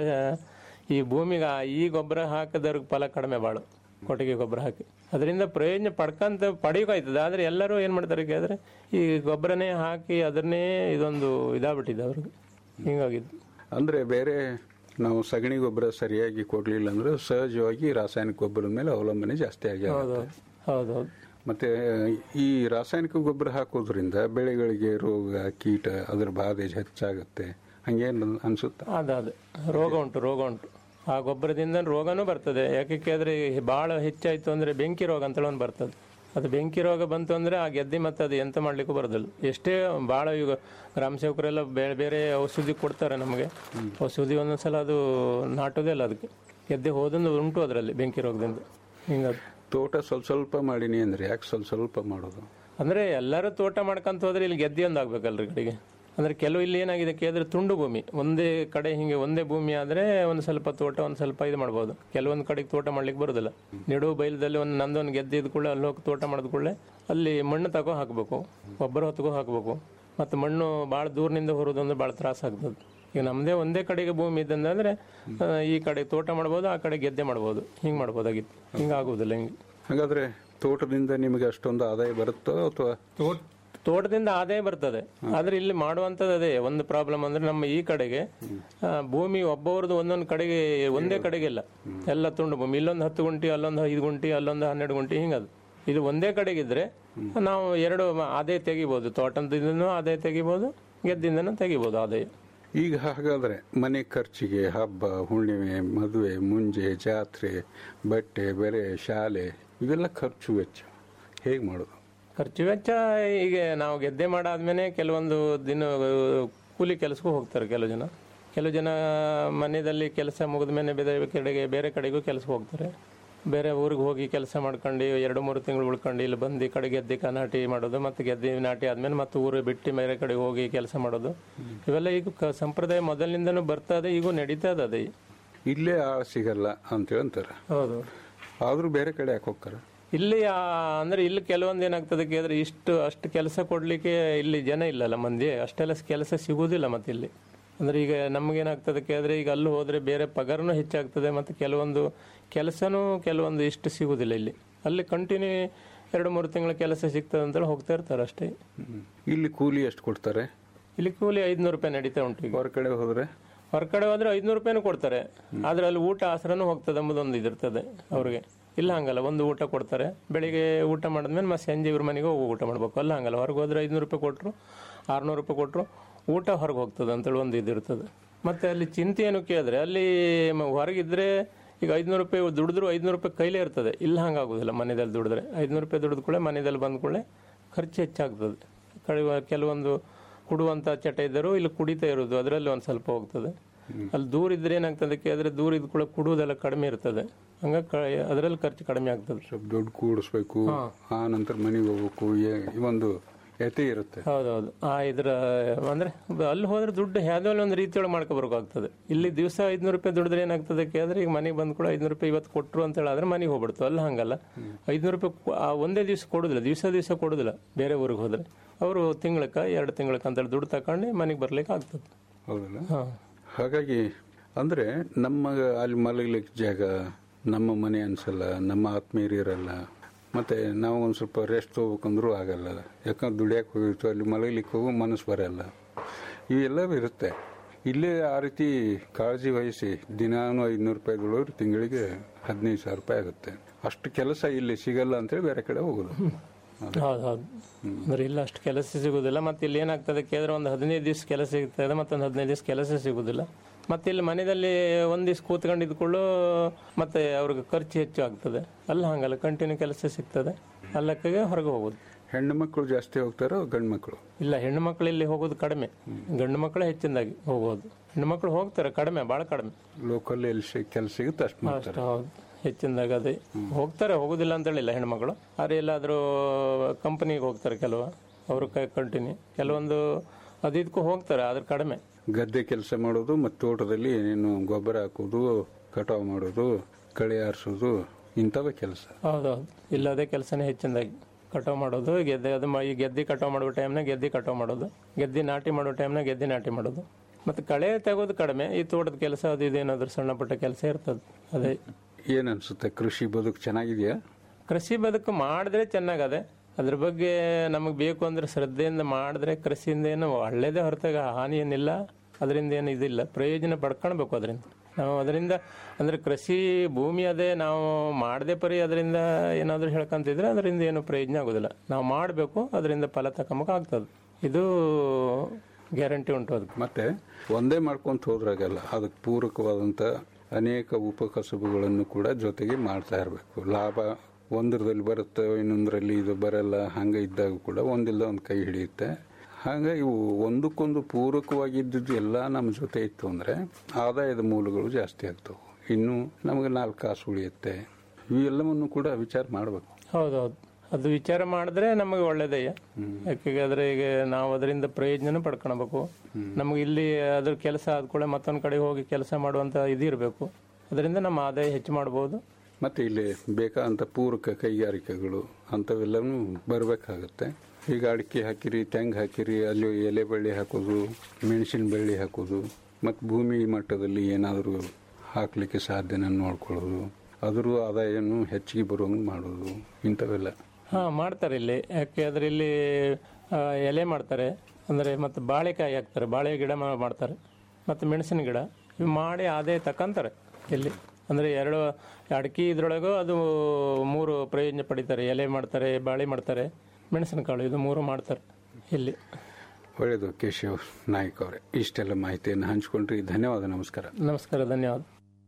ಈ ಭೂಮಿಗೆ ಆ- ಈ ಗೊಬ್ಬರ ಹಾಕದವ್ರಿಗೆ ಫಲ ಕಡಿಮೆ ಬಾಳು ಕೊಟ್ಟಿಗೆ ಗೊಬ್ಬರ ಹಾಕಿ ಅದರಿಂದ ಪ್ರಯೋಜನ ಪಡ್ಕಂತ ಪಡೆಯೋಕಾಯ್ತದೆ ಆದ್ರೆ ಎಲ್ಲರೂ ಏನ್ ಮಾಡ್ತಾರೆ ಕೇಳಿದ್ರೆ ಈ ಗೊಬ್ಬರನೇ ಹಾಕಿ ಅದನ್ನೇ ಇದೊಂದು ಇದಾಗ್ಬಿಟ್ಟಿದೆ ಅವ್ರಿಗೆ ಹಿಂಗಾಗಿದ್ದು ಅಂದ್ರೆ ಬೇರೆ ನಾವು ಸಗಣಿ ಗೊಬ್ಬರ ಸರಿಯಾಗಿ ಕೊಡ್ಲಿಲ್ಲ ಅಂದ್ರೆ ಸಹಜವಾಗಿ ರಾಸಾಯನಿಕ ಗೊಬ್ಬರದ ಮೇಲೆ ಅವಲಂಬನೆ ಜಾಸ್ತಿ ಆಗಿ ಹೌದೌದು ಹೌದೌದು ಮತ್ತೆ ಈ ರಾಸಾಯನಿಕ ಗೊಬ್ಬರ ಹಾಕೋದ್ರಿಂದ ಬೆಳೆಗಳಿಗೆ ರೋಗ ಕೀಟ ಅದರ ಬಾಧೆ ಹೆಚ್ಚಾಗುತ್ತೆ ಹಂಗೇನು ಅನ್ಸುತ್ತಾ ಅದ ಅದೇ ರೋಗ ಉಂಟು ರೋಗ ಉಂಟು ಆ ಗೊಬ್ಬರದಿಂದ ರೋಗನೂ ಬರ್ತದೆ ಯಾಕೆ ಕೇಳಿದ್ರೆ ಬಹಳ ಹೆಚ್ಚಾಯ್ತು ಅಂದ್ರೆ ಬೆಂಕಿ ರೋಗ ಅಂತ ಒಂದು ಬರ್ತದೆ ಅದು ಬೆಂಕಿ ರೋಗ ಬಂತು ಅಂದ್ರೆ ಆ ಗೆದ್ದೆ ಮತ್ತೆ ಅದು ಎಂತ ಮಾಡ್ಲಿಕ್ಕೂ ಬರೋದಿಲ್ಲ ಎಷ್ಟೇ ಬಹಳ ಈಗ ಗ್ರಾಮ ಸೇವಕರೆಲ್ಲ ಬೇರೆ ಬೇರೆ ಔಷಧಿ ಕೊಡ್ತಾರೆ ನಮಗೆ ಔಷಧಿ ಒಂದೊಂದ್ಸಲ ಅದು ನಾಟೋದೇ ಇಲ್ಲ ಅದಕ್ಕೆ ಗೆದ್ದೆ ಹೋದೊಂದು ಉಂಟು ಅದರಲ್ಲಿ ಬೆಂಕಿ ರೋಗದಿಂದ ಹಿಂಗ ತೋಟ ಸ್ವಲ್ಪ ಸ್ವಲ್ಪ ಮಾಡೀನಿ ಅಂದ್ರೆ ಯಾಕೆ ಸ್ವಲ್ಪ ಸ್ವಲ್ಪ ಮಾಡೋದು ಅಂದ್ರೆ ಎಲ್ಲರೂ ತೋಟ ಮಾಡ್ಕೊಂತ ಹೋದ್ರೆ ಇಲ್ಲಿ ಗೆದ್ದೆ ಒಂದು ಆಗ್ಬೇಕಲ್ರಿ ಕಡೆಗೆ ಅಂದ್ರೆ ಕೆಲವು ಇಲ್ಲಿ ಏನಾಗಿದೆ ಕೇಳಿದ್ರೆ ತುಂಡು ಭೂಮಿ ಒಂದೇ ಕಡೆ ಹಿಂಗೆ ಒಂದೇ ಭೂಮಿ ಆದ್ರೆ ಒಂದು ಸ್ವಲ್ಪ ತೋಟ ಒಂದು ಸ್ವಲ್ಪ ಇದು ಮಾಡ್ಬೋದು ಕೆಲವೊಂದು ಕಡೆಗೆ ತೋಟ ಮಾಡ್ಲಿಕ್ಕೆ ಬರೋದಿಲ್ಲ ನಿಡು ಬೈಲದಲ್ಲಿ ಒಂದು ನಂದೊಂದು ಗೆದ್ದೆ ಇದ್ ಕೂಡಲೇ ಅಲ್ಲಿ ಹೋಗಿ ತೋಟ ಮಾಡಿದ ಕೂಡಲೇ ಅಲ್ಲಿ ಮಣ್ಣು ತಗೋ ಹಾಕಬೇಕು ಗೊಬ್ಬರ ಹೊತ್ಕೋ ಹಾಕಬೇಕು ಮತ್ತು ಮಣ್ಣು ಭಾಳ ದೂರದಿಂದ ಹೊರೋದಂದ್ರೆ ಭಾಳ ತ್ರಾಸ ಆಗ್ತದೆ ಈಗ ನಮ್ಮದೇ ಒಂದೇ ಕಡೆಗೆ ಭೂಮಿ ಇದ್ದಂದ್ರೆ ಆ, ಈ ಕಡೆ ತೋಟ ಮಾಡ್ಬೋದು ಆ ಕಡೆ ಗೆದ್ದೆ ಮಾಡ್ಬೋದು ಹಿಂಗೆ ಮಾಡ್ಬೋದಾಗಿತ್ತು ಹಿಂಗೆ ಆಗೋದಿಲ್ಲ ಹಿಂಗೆ ಹಾಗಾದ್ರೆ ತೋಟದಿಂದ ನಿಮಗೆ ಅಷ್ಟೊಂದು ಆದಾಯ ಬರುತ್ತೋ ಅಥವಾ ತೋಟ ತೋಟದಿಂದ ಆದಾಯ ಬರ್ತದೆ ಆದ್ರೆ ಇಲ್ಲಿ ಮಾಡುವಂತದ್ದು ಅದೇ ಒಂದು ಪ್ರಾಬ್ಲಮ್ ಅಂದ್ರೆ ನಮ್ಮ ಈ ಕಡೆಗೆ ಆ, ಭೂಮಿ ಒಬ್ಬರದು ಒಂದೊಂದು ಕಡೆಗೆ ಒಂದೇ ಕಡೆಗೆ ಇಲ್ಲ ಎಲ್ಲ ತುಂಡು ಭೂಮಿ ಇಲ್ಲೊಂದು ಹತ್ತು ಗುಂಟಿ ಅಲ್ಲೊಂದು ಐದು ಗುಂಟಿ ಅಲ್ಲೊಂದು ಹನ್ನೆರಡು ಗುಂಟಿ ಹಿಂಗದು ಇದು ಒಂದೇ ಕಡೆಗಿದ್ರೆ ನಾವು ಎರಡು ಮ- ಆದಾಯ ತೆಗಿಬಹುದು ತೋಟದಿಂದನೂ ಆದಾಯ ತೆಗಿಬಹುದು ಗೆದ್ದಿಂದನೂ ತೆಗಿಬಹುದು ಆದಾಯ ಈಗ ಹಾಗಾದ್ರೆ ಮನೆ ಖರ್ಚಿಗೆ ಹಬ್ಬ ಹುಣ್ಣಿಮೆ ಮದುವೆ ಮುಂಜೆ ಜಾತ್ರೆ ಬಟ್ಟೆ ಬೆರೆ ಶಾಲೆ ಇವೆಲ್ಲ ಖರ್ಚು ವೆಚ್ಚ ಹೇಗೆ ಮಾಡೋದು ಖರ್ಚು ವೆಚ್ಚ ಈಗ ನಾವು ಗೆದ್ದೆ ಮಾಡಾದ್ಮೇಲೆ ಕೆಲವೊಂದು ದಿನ ಕೂಲಿ ಕೆಲಸಕ್ಕೂ ಹೋಗ್ತಾರೆ ಕೆಲವು ಜನ ಕೆಲವು ಜನ ಮನೆಯಲ್ಲಿ ಕೆಲಸ ಮುಗಿದ ಮೇಲೆ ಬೇರೆ ಕಡೆಗೆ ಬೇರೆ ಕಡೆಗೂ ಕೆಲಸಕ್ಕೆ ಹೋಗ್ತಾರೆ ಬೇರೆ ಊರಿಗೆ ಹೋಗಿ ಕೆಲಸ ಮಾಡ್ಕೊಂಡು ಎರಡು ಮೂರು ತಿಂಗಳು ಉಳ್ಕೊಂಡು ಇಲ್ಲಿ ಬಂದು ಈ ಕಡೆ ಗೆದ್ದೆ ಕ ನಾಟಿ ಮಾಡೋದು ಮತ್ತು ಗೆದ್ದೆ ನಾಟಿ ಆದ್ಮೇಲೆ ಮತ್ತೆ ಊರು ಬಿಟ್ಟು ಬೇರೆ ಕಡೆ ಹೋಗಿ ಕೆಲಸ ಮಾಡೋದು ಇವೆಲ್ಲ ಈಗ ಕ- ಸಂಪ್ರದಾಯ ಮೊದಲಿನಿಂದನೂ ಬರ್ತದೆ ಈಗೂ ನಡೀತಾ ಇದೆ ಅದೇ ಇಲ್ಲೇ ಆಳ ಸಿಗಲ್ಲ ಅಂತೇಳಿ ಅಂತಾರೆ ಹೌದು ಆದ್ರೂ ಬೇರೆ ಕಡೆ ಯಾಕೆ ಹೋಗ್ತಾರೆ ಇಲ್ಲಿ ಆ, ಅಂದ್ರೆ ಇಲ್ಲಿ ಕೆಲವೊಂದು ಏನಾಗ್ತದೆ ಕೇಳಿದ್ರೆ ಇಷ್ಟು ಅಷ್ಟು ಕೆಲಸ ಕೊಡ್ಲಿಕ್ಕೆ ಇಲ್ಲಿ ಜನ ಇಲ್ಲಲ್ಲ ಮಂದಿ ಅಷ್ಟೆಲ್ಲ ಕೆಲಸ ಸಿಗುವುದಿಲ್ಲ ಮತ್ತೆ ಇಲ್ಲಿ ಅಂದ್ರೆ ಈಗ ನಮ್ಗೇನಾಗ್ತದೆ ಕೇಳಿದ್ರೆ ಈಗ ಅಲ್ಲಿ ಹೋದ್ರೆ ಬೇರೆ ಪಗಾರನೂ ಹೆಚ್ಚಾಗ್ತದೆ ಮತ್ತೆ ಕೆಲವೊಂದು ಕೆಲಸನೂ ಕೆಲವೊಂದು ಇಷ್ಟು ಸಿಗುವುದಿಲ್ಲ ಇಲ್ಲಿ ಅಲ್ಲಿ ಕಂಟಿನ್ಯೂ ಎರಡು ಮೂರು ತಿಂಗಳ ಕೆಲಸ ಸಿಗ್ತದೆ ಅಂತೇಳಿ ಹೋಗ್ತಾ ಇರ್ತಾರೆ ಅಷ್ಟೇ ಇಲ್ಲಿ ಕೂಲಿ ಎಷ್ಟು ಕೊಡ್ತಾರೆ ಇಲ್ಲಿ ಕೂಲಿ ಐದ್ನೂರು ರೂಪಾಯಿ ನಡೀತಾ ಉಂಟು ಈಗ ಹೊರ ಕಡೆ ಹೋದ್ರೆ ಹೊರಗಡೆ ಹೋದ್ರೆ ಐದ್ನೂರು ರೂಪಾಯಿನೂ ಕೊಡ್ತಾರೆ ಆದ್ರೆ ಅಲ್ಲಿ ಊಟ ಆಸರನೂ ಹೋಗ್ತದೆ ಎಂಬುದೊಂದು ಇದಿರ್ತದೆ ಅವ್ರಿಗೆ ಇಲ್ಲ ಹಂಗಲ್ಲ ಒಂದು ಊಟ ಕೊಡ್ತಾರೆ ಬೆಳಿಗ್ಗೆ ಊಟ ಮಾಡಿದ್ಮೇಲೆ ಮತ್ತೆ ಸಂಜೆ ಇವ್ರ ಮನೆಗೆ ಹೋಗಿ ಊಟ ಮಾಡ್ಬೇಕು ಅಲ್ಲ ಹಂಗಲ್ಲ ಹೊರಗೆ ಹೋದ್ರೆ ಐದ್ನೂರು ರೂಪಾಯಿ ಕೊಟ್ಟರು ಆರ್ನೂರು ರೂಪಾಯಿ ಕೊಟ್ಟರು ಊಟ ಹೊರಗೆ ಹೋಗ್ತದೆ ಅಂತೇಳಿ ಒಂದು ಇದಿರ್ತದೆ ಮತ್ತೆ ಅಲ್ಲಿ ಚಿಂತೆ ಏನು ಕೇಳಿದ್ರೆ ಅಲ್ಲಿ ಮ- ಹೊರಗಿದ್ರೆ ಈಗ ಐದ್ನೂರು ರೂಪಾಯಿ ದುಡಿದ್ರು ಐದ್ನೂರು ರೂಪಾಯಿ ಕೈಲೇ ಇರ್ತದೆ ಇಲ್ಲ ಹಂಗಾಗೋದಿಲ್ಲ ಮನೆಯಲ್ಲಿ ದುಡಿದ್ರೆ ಐದ್ನೂರು ರೂಪಾಯಿ ದುಡಿದ ಕೂಡಲೇ ಮನೆಯಲ್ಲಿ ಬಂದ ಕೂಡಲೇ ಖರ್ಚು ಹೆಚ್ಚಾಗ್ತದೆ ಕಡಿವ ಕೆಲವೊಂದು ಕುಡುವಂತ ಚಟ ಇದ್ದರೂ ಇಲ್ಲಿ ಕುಡಿತಾ ಇರೋದು ಅದರಲ್ಲಿ ಒಂದು ಸ್ವಲ್ಪ ಹೋಗ್ತದೆ ಅಲ್ಲಿ ದೂರ ಇದ್ರೆ ಏನಾಗ್ತದೆ ಕೇಳಿದ್ರೆ ದೂರ ಇದ್ ಕೂಡ ಕುಡುವುದೆಲ್ಲ ಕಡಿಮೆ ಇರ್ತದೆ ಹಂಗಾಗಿ ಅದರಲ್ಲಿ ಖರ್ಚು ಕಡಿಮೆ ಆಗ್ತದೆ ಸ್ವಲ್ಪ ದುಡ್ಡು ಕೂಡಿಸ್ಬೇಕು ಆ ನಂತರ ಮನೆಗೆ ಹೋಗ್ಬೇಕು ಏ- ಈ ಒಂದು ಯತಿ ಇರುತ್ತೆ ಹೌದೌದು ಆ ಇದ್ರ ಅಂದ್ರೆ ಅಲ್ಲಿ ಹೋದ್ರೆ ದುಡ್ಡು ಯಾವ್ದಾದ್ರು ಒಂದು ರೀತಿಯೊಳಗೆ ಮಾಡ್ಕೋಬರ್ಕಾಗ್ತದೆ ಇಲ್ಲಿ ದಿವಸ ಐದ್ನೂರು ರೂಪಾಯಿ ದುಡಿದ್ರೆ ಏನಾಗ್ತದೆ ಕೇಳಿದ್ರೆ ಈಗ ಮನೆಗೆ ಬಂದ್ ಕೂಡ ಐದ್ನೂರು ರೂಪಾಯಿ ಇವತ್ತು ಕೊಟ್ರು ಅಂತ ಹೇಳಿದ್ರೆ ಮನೆಗೆ ಹೋಗ್ಬಿಡ್ತು ಅಲ್ಲ ಹಂಗಲ್ಲ ಐದ್ನೂರು ರೂಪಾಯಿ ಕೊ- ಆ ಒಂದೇ ದಿವಸ ಕೊಡುದಿಲ್ಲ ದಿವಸ ದಿವಸ ಕೊಡುದಿಲ್ಲ ಬೇರೆ ಊರಿಗೆ ಹೋದ್ರೆ ಅವರು ತಿಂಗಳಕ್ಕ ಎರಡು ತಿಂಗಳಕ್ಕ ಅಂತೇಳಿ ದುಡ್ಡು ತಕೊಂಡು ಮನೆಗೆ ಬರ್ಲಿಕ್ಕೆ ಆಗ್ತದೆ ಹೌದಲ್ಲ ಹಾ ಹಾಗಾಗಿ ಅಂದ್ರೆ ನಮ್ಮ ಅಲ್ಲಿ ಮಲಗಲಿಕ್ಕೆ ಜಾಗ ನಮ್ಮ ಮನೆ ಅನ್ಸಲ್ಲ ನಮ್ಮ ಆತ್ಮೀಯರು ಇರಲ್ಲ ಮತ್ತೆ ನಾವು ಒಂದು ಸ್ವಲ್ಪ ರೆಸ್ಟ್ ಹೋಗ್ಬೇಕಂದ್ರೂ ಆಗಲ್ಲ ಯಾಕಂದ್ರೆ ದುಡಿಯಕ್ಕೆ ಹೋಗಿರ್ತೀವಿ ಅಲ್ಲಿ ಮಲಗಲಿಕ್ಕೆ ಹೋಗೋ ಮನಸ್ಸು ಬರಲ್ಲ ಇವೆಲ್ಲವೂ ಇರುತ್ತೆ ಇಲ್ಲೇ ಆ ರೀತಿ ಕಾಳಜಿ ವಹಿಸಿ ದಿನಾನು ಐದುನೂರು ರೂಪಾಯಿ ದುಡಿದ್ರೆ ತಿಂಗಳಿಗೆ ಹದಿನೈದು ಸಾವಿರ ರೂಪಾಯಿ ಆಗುತ್ತೆ ಅಷ್ಟು ಕೆಲಸ ಇಲ್ಲಿ ಸಿಗಲ್ಲ ಅಂತೇಳಿ ಬೇರೆ ಕಡೆ ಹೋಗೋದು ಹೌದು ಹೌದು ಅಂದ್ರೆ ಇಲ್ಲ ಅಷ್ಟು ಕೆಲಸ ಸಿಗುದಿಲ್ಲ ಮತ್ತೆ ಇಲ್ಲಿ ಏನಾಗ್ತದೆ ಕೇಳಿದ್ರೆ ಒಂದು ಹದಿನೈದು ದಿವಸ ಕೆಲಸ ಸಿಗ್ತದೆ ಮತ್ತೊಂದು ಹದಿನೈದು ದಿವಸ ಕೆಲಸ ಸಿಗುದಿಲ್ಲ ಮತ್ತೆ ಇಲ್ಲಿ ಮನೆಯಲ್ಲಿ ಒಂದ್ ದಿವಸ ಕೂತ್ಕೊಂಡು ಇದ್ಕೊಳ್ಳು ಮತ್ತೆ ಅವ್ರಿಗೆ ಖರ್ಚು ಹೆಚ್ಚು ಆಗ್ತದೆ ಅಲ್ಲ ಹಂಗಲ್ಲ ಕಂಟಿನ್ಯೂ ಕೆಲಸ ಸಿಗ್ತದೆ ಅಲ್ಲಕ್ಕಾಗೆ ಹೊರಗೆ ಹೋಗುದು ಹೆಣ್ಣು ಮಕ್ಕಳು ಜಾಸ್ತಿ ಹೋಗ್ತಾರೋ ಗಂಡು ಮಕ್ಕಳು ಇಲ್ಲ ಹೆಣ್ಣು ಮಕ್ಕಳು ಇಲ್ಲಿ ಹೋಗೋದು ಕಡಿಮೆ ಗಂಡು ಮಕ್ಕಳು ಹೆಚ್ಚಿನದಾಗಿ ಹೋಗೋದು ಹೆಣ್ಣು ಮಕ್ಕಳು ಹೋಗ್ತಾರೆ ಕಡಿಮೆ ಭಾಳ ಕಡಿಮೆ ಲೋಕಲ್ ಎಲ್ಲಿ ಕೆಲಸ ಸಿಗುತ್ತೆ ಅಷ್ಟು ಮಾಡ್ತಾರೆ ಅಷ್ಟು ಹೌದು ಹೆಚ್ಚಿನದಾಗ ಅದೇ ಹೋಗ್ತಾರೆ ಹೋಗುದಿಲ್ಲ ಅಂತ ಹೇಳಿಲ್ಲ ಹೆಣ್ಮಕ್ಳು ಆದ್ರೆ ಎಲ್ಲಾದ್ರೂ ಕಂಪನಿಗೆ ಹೋಗ್ತಾರೆ ಕೆಲವು ಅವರು ಕಂಟಿನ್ಯೂ ಕೆಲವೊಂದು ಅದು ಇದಕ್ಕೂ ಹೋಗ್ತಾರೆ ಆದ್ರೆ ಕಡಿಮೆ ಗದ್ದೆ ಕೆಲಸ ಮಾಡೋದು ಮತ್ತು ತೋಟದಲ್ಲಿ ಏನೇನು ಗೊಬ್ಬರ ಹಾಕೋದು ಕಟಾವು ಮಾಡೋದು ಕಳೆ ಆರಿಸೋದು ಇಂಥವೇ ಕೆಲಸ ಹೌದೌದು ಇಲ್ಲ ಅದೇ ಕೆಲಸನೇ ಹೆಚ್ಚಿನದಾಗಿ ಕಟಾವು ಮಾಡೋದು ಗೆದ್ದೆ ಅದು ಮ- ಈ ಗೆದ್ದೆ ಕಟಾವು ಮಾಡೋ ಟೈಮ್ನಾಗ ಗೆದ್ದೆ ಕಟಾವು ಮಾಡೋದು ಗೆದ್ದೆ ನಾಟಿ ಮಾಡೋ ಟೈಮ್ನಾಗ ಗೆದ್ದೆ ನಾಟಿ ಮಾಡೋದು ಮತ್ತೆ ಕಳೆ ತೆಗೋದು ಕಡಿಮೆ ಈ ತೋಟದ ಕೆಲಸ ಅದು ಇದೇನಾದ್ರೂ ಸಣ್ಣ ಪುಟ್ಟ ಕೆಲಸ ಇರ್ತದೆ ಅದೇ ಏನನ್ಸುತ್ತೆ ಕೃಷಿ ಬದುಕು ಚೆನ್ನಾಗಿದೆಯಾ ಕೃಷಿ ಬದುಕು ಮಾಡಿದ್ರೆ ಚೆನ್ನಾಗದೆ ಅದ್ರ ಬಗ್ಗೆ ನಮಗೆ ಬೇಕು ಅಂದ್ರೆ ಶ್ರದ್ಧೆಯಿಂದ ಮಾಡಿದ್ರೆ ಕೃಷಿಯಿಂದ ಏನು ಒಳ್ಳೇದೇ ಹೊರತಾಗ ಹಾನಿ ಏನಿಲ್ಲ ಅದರಿಂದ ಏನು ಇದಿಲ್ಲ ಪ್ರಯೋಜನ ಪಡ್ಕೊಳ್ಬೇಕು ಅದರಿಂದ ನಾವು ಅದರಿಂದ ಅಂದ್ರೆ ಕೃಷಿ ಭೂಮಿ ಅದೇ ನಾವು ಮಾಡದೆ ಪರಿ ಅದರಿಂದ ಏನಾದರೂ ಹೇಳ್ಕೊಂತಿದ್ರೆ ಅದರಿಂದ ಏನು ಪ್ರಯೋಜನ ಆಗೋದಿಲ್ಲ ನಾವು ಮಾಡಬೇಕು ಅದರಿಂದ ಫಲ ತಕೊಂಬಕ್ ಆಗ್ತದೆ ಇದು ಗ್ಯಾರಂಟಿ ಉಂಟು ಅದಕ್ಕೆ ಮತ್ತೆ ಒಂದೇ ಮಾಡ್ಕೊಂತ ಹೋದ್ರಾಗಲ್ಲ ಅದಕ್ಕೆ ಪೂರಕವಾದಂಥ ಅನೇಕ ಉಪಕಸಬುಗಳನ್ನು ಕೂಡ ಜೊತೆಗೆ ಮಾಡ್ತಾ ಇರಬೇಕು ಲಾಭ ಒಂದರದಲ್ಲಿ ಬರುತ್ತೆ ಇನ್ನೊಂದರಲ್ಲಿ ಇದು ಬರಲ್ಲ ಹಂಗೆ ಇದ್ದಾಗ ಕೂಡ ಒಂದಿಲ್ಲ ಒಂದು ಕೈ ಹಿಡಿಯುತ್ತೆ ಹಾಗೆ ಇವು ಒಂದಕ್ಕೊಂದು ಪೂರಕವಾಗಿದ್ದು ಎಲ್ಲ ನಮ್ಮ ಜೊತೆ ಇತ್ತು ಅಂದರೆ ಆದಾಯದ ಮೂಲಗಳು ಜಾಸ್ತಿ ಆಗ್ತವೆ ಇನ್ನು ನಮಗೆ ನಾಲ್ಕು ಕಾಸು ಉಳಿಯುತ್ತೆ ಇವೆಲ್ಲವನ್ನು ಕೂಡ ವಿಚಾರ ಮಾಡಬೇಕು ಹೌದೌದು ಅದು ವಿಚಾರ ಮಾಡಿದ್ರೆ ನಮಗೆ ಒಳ್ಳೇದಯ್ಯ ಯಾಕೆಂದ್ರೆ ಈಗ ನಾವು ಅದರಿಂದ ಪ್ರಯೋಜನ ಪಡ್ಕೊಳ್ಬೇಕು ನಮಗೆ ಇಲ್ಲಿ ಅದ್ರ ಕೆಲಸ ಆದ ಕೂಡ ಮತ್ತೊಂದ್ ಕಡೆ ಹೋಗಿ ಕೆಲಸ ಮಾಡುವಂತ ಇದು ಇರಬೇಕು ಅದರಿಂದ ನಮ್ಮ ಆದಾಯ ಹೆಚ್ಚು ಮಾಡಬಹುದು ಮತ್ತೆ ಇಲ್ಲಿ ಬೇಕಾದಂಥ ಪೂರಕ ಕೈಗಾರಿಕೆಗಳು ಅಂಥವೆಲ್ಲವೂ ಬರಬೇಕಾಗತ್ತೆ ಈಗ ಅಡಿಕೆ ಹಾಕಿರಿ ತೆಂಗು ಹಾಕಿರಿ ಅಲ್ಲಿ ಎಲೆ ಬಳ್ಳಿ ಹಾಕೋದು ಮೆಣಸಿನ ಬಳ್ಳಿ ಹಾಕೋದು ಮತ್ತು ಭೂಮಿ ಮಟ್ಟದಲ್ಲಿ ಏನಾದರೂ ಹಾಕಲಿಕ್ಕೆ ಸಾಧ್ಯನ ನೋಡ್ಕೊಳ್ಳೋದು ಅದ್ರ ಆದಾಯನು ಹೆಚ್ಚಿಗೆ ಬರುವಂಗೆ ಮಾಡೋದು ಇಂಥವೆಲ್ಲ ಹಾಂ ಮಾಡ್ತಾರೆ ಇಲ್ಲಿ ಯಾಕೆ ಆದರೆ ಇಲ್ಲಿ ಆ, ಎಲೆ ಮಾಡ್ತಾರೆ ಅಂದರೆ ಮತ್ತು ಬಾಳೆಕಾಯಿ ಹಾಕ್ತಾರೆ ಬಾಳೆ ಗಿಡ ಮಾ- ಮಾಡ್ತಾರೆ ಮತ್ತು ಮೆಣಸಿನ ಗಿಡ ಇವು ಮಾಡಿ ಅದೇ ತಕ್ಕಂತಾರೆ ಇಲ್ಲಿ ಅಂದರೆ ಎರಡು ಅಡಿಕೆ ಇದ್ರೊಳಗೂ ಅದು ಮೂರು ಪ್ರಯೋಜನ ಪಡಿತಾರೆ ಎಲೆ ಮಾಡ್ತಾರೆ ಬಾಳೆ ಮಾಡ್ತಾರೆ ಮೆಣಸಿನಕಾಳು ಇದು ಮೂರು ಮಾಡ್ತಾರೆ ಇಲ್ಲಿ ಒಳ್ಳೆಯದು ಕೇಶವ್ ನಾಯ್ಕ್ ಅವರೇ ಇಷ್ಟೆಲ್ಲ ಮಾಹಿತಿಯನ್ನು ಹಂಚ್ಕೊಂಡ್ರಿ ಧನ್ಯವಾದ ನಮಸ್ಕಾರ ನಮಸ್ಕಾರ ಧನ್ಯವಾದ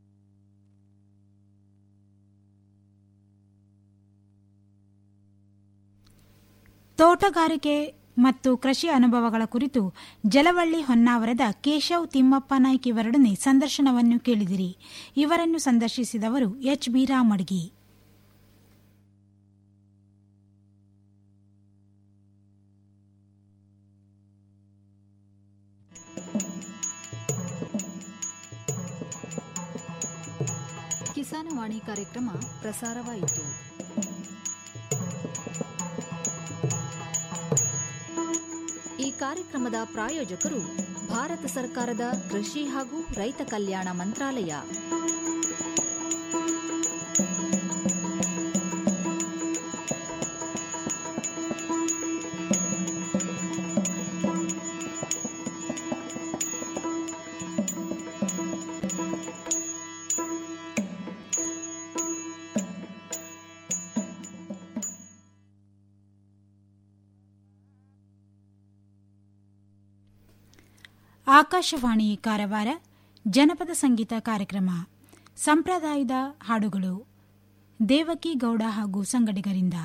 ತೋಟಗಾರಿಕೆ ಮತ್ತು ಕೃಷಿ ಅನುಭವಗಳ ಕುರಿತು ಜಲವಳ್ಳಿ ಹೊನ್ನಾವರದ ಕೇಶವ್ ತಿಮ್ಮಪ್ಪ ನಾಯ್ಕ್ ಇವರೊಡನೆ ಸಂದರ್ಶನವನ್ನು ಕೇಳಿದಿರಿ ಇವರನ್ನು ಸಂದರ್ಶಿಸಿದವರು ಎಚ್ ಬಿ ರಾಮಡ್ಗಿ ಕಿಸಾನವಾಣಿ ಕಾರ್ಯಕ್ರಮ ಪ್ರಸಾರವಾಯಿತು ಈ ಕಾರ್ಯಕ್ರಮದ ಪ್ರಾಯೋಜಕರು ಭಾರತ ಸರ್ಕಾರದ ಕೃಷಿ ಹಾಗೂ ರೈತ ಕಲ್ಯಾಣ ಮಂತ್ರಾಲಯ ಆಕಾಶವಾಣಿ ಕಾರವಾರ ಜನಪದ ಸಂಗೀತ ಕಾರ್ಯಕ್ರಮ ಸಂಪ್ರದಾಯದ ಹಾಡುಗಳು ದೇವಕಿ ಗೌಡ ಹಾಗೂ ಸಂಗಡಿಗರಿಂದ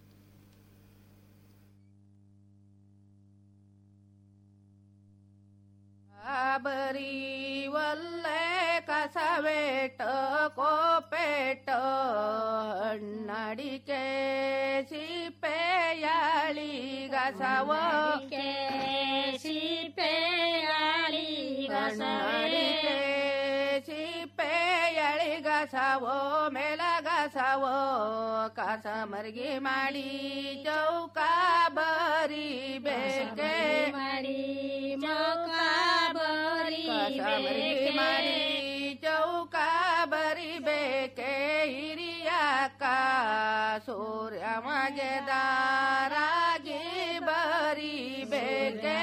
ಬರಿ ಒಲ್ಲೆ ಕಸವೇಟ ಕೋಪೇಟ ಹಣ್ಣಡಿಕೆ ಸಿಪ್ಪೆಯಾಳಿ ಗಸವ ಸಿಪ್ಪೆಯಾಳಿ ಗಸಡಿಕೆ ಸಿಪ್ಪೆಯಾಳಿ ಗಸವೋ ಮೇಲ ಗಸವೋ ಕಸ ಮರ್ಗಿ ಮಾಡಿ ಚೌಕ ಬರಿ ಬೇಕೆ ಮಾಡಿ ಕಸಬರಿ ಮಾಡಿ ಚೌಕ ಬರಿಬೇಕೆ ಹಿರಿಯಕ್ಕ ಸೂರ್ಯ ಮಗೆದಾರಾಗಿ ಬರಿಬೇಕೆ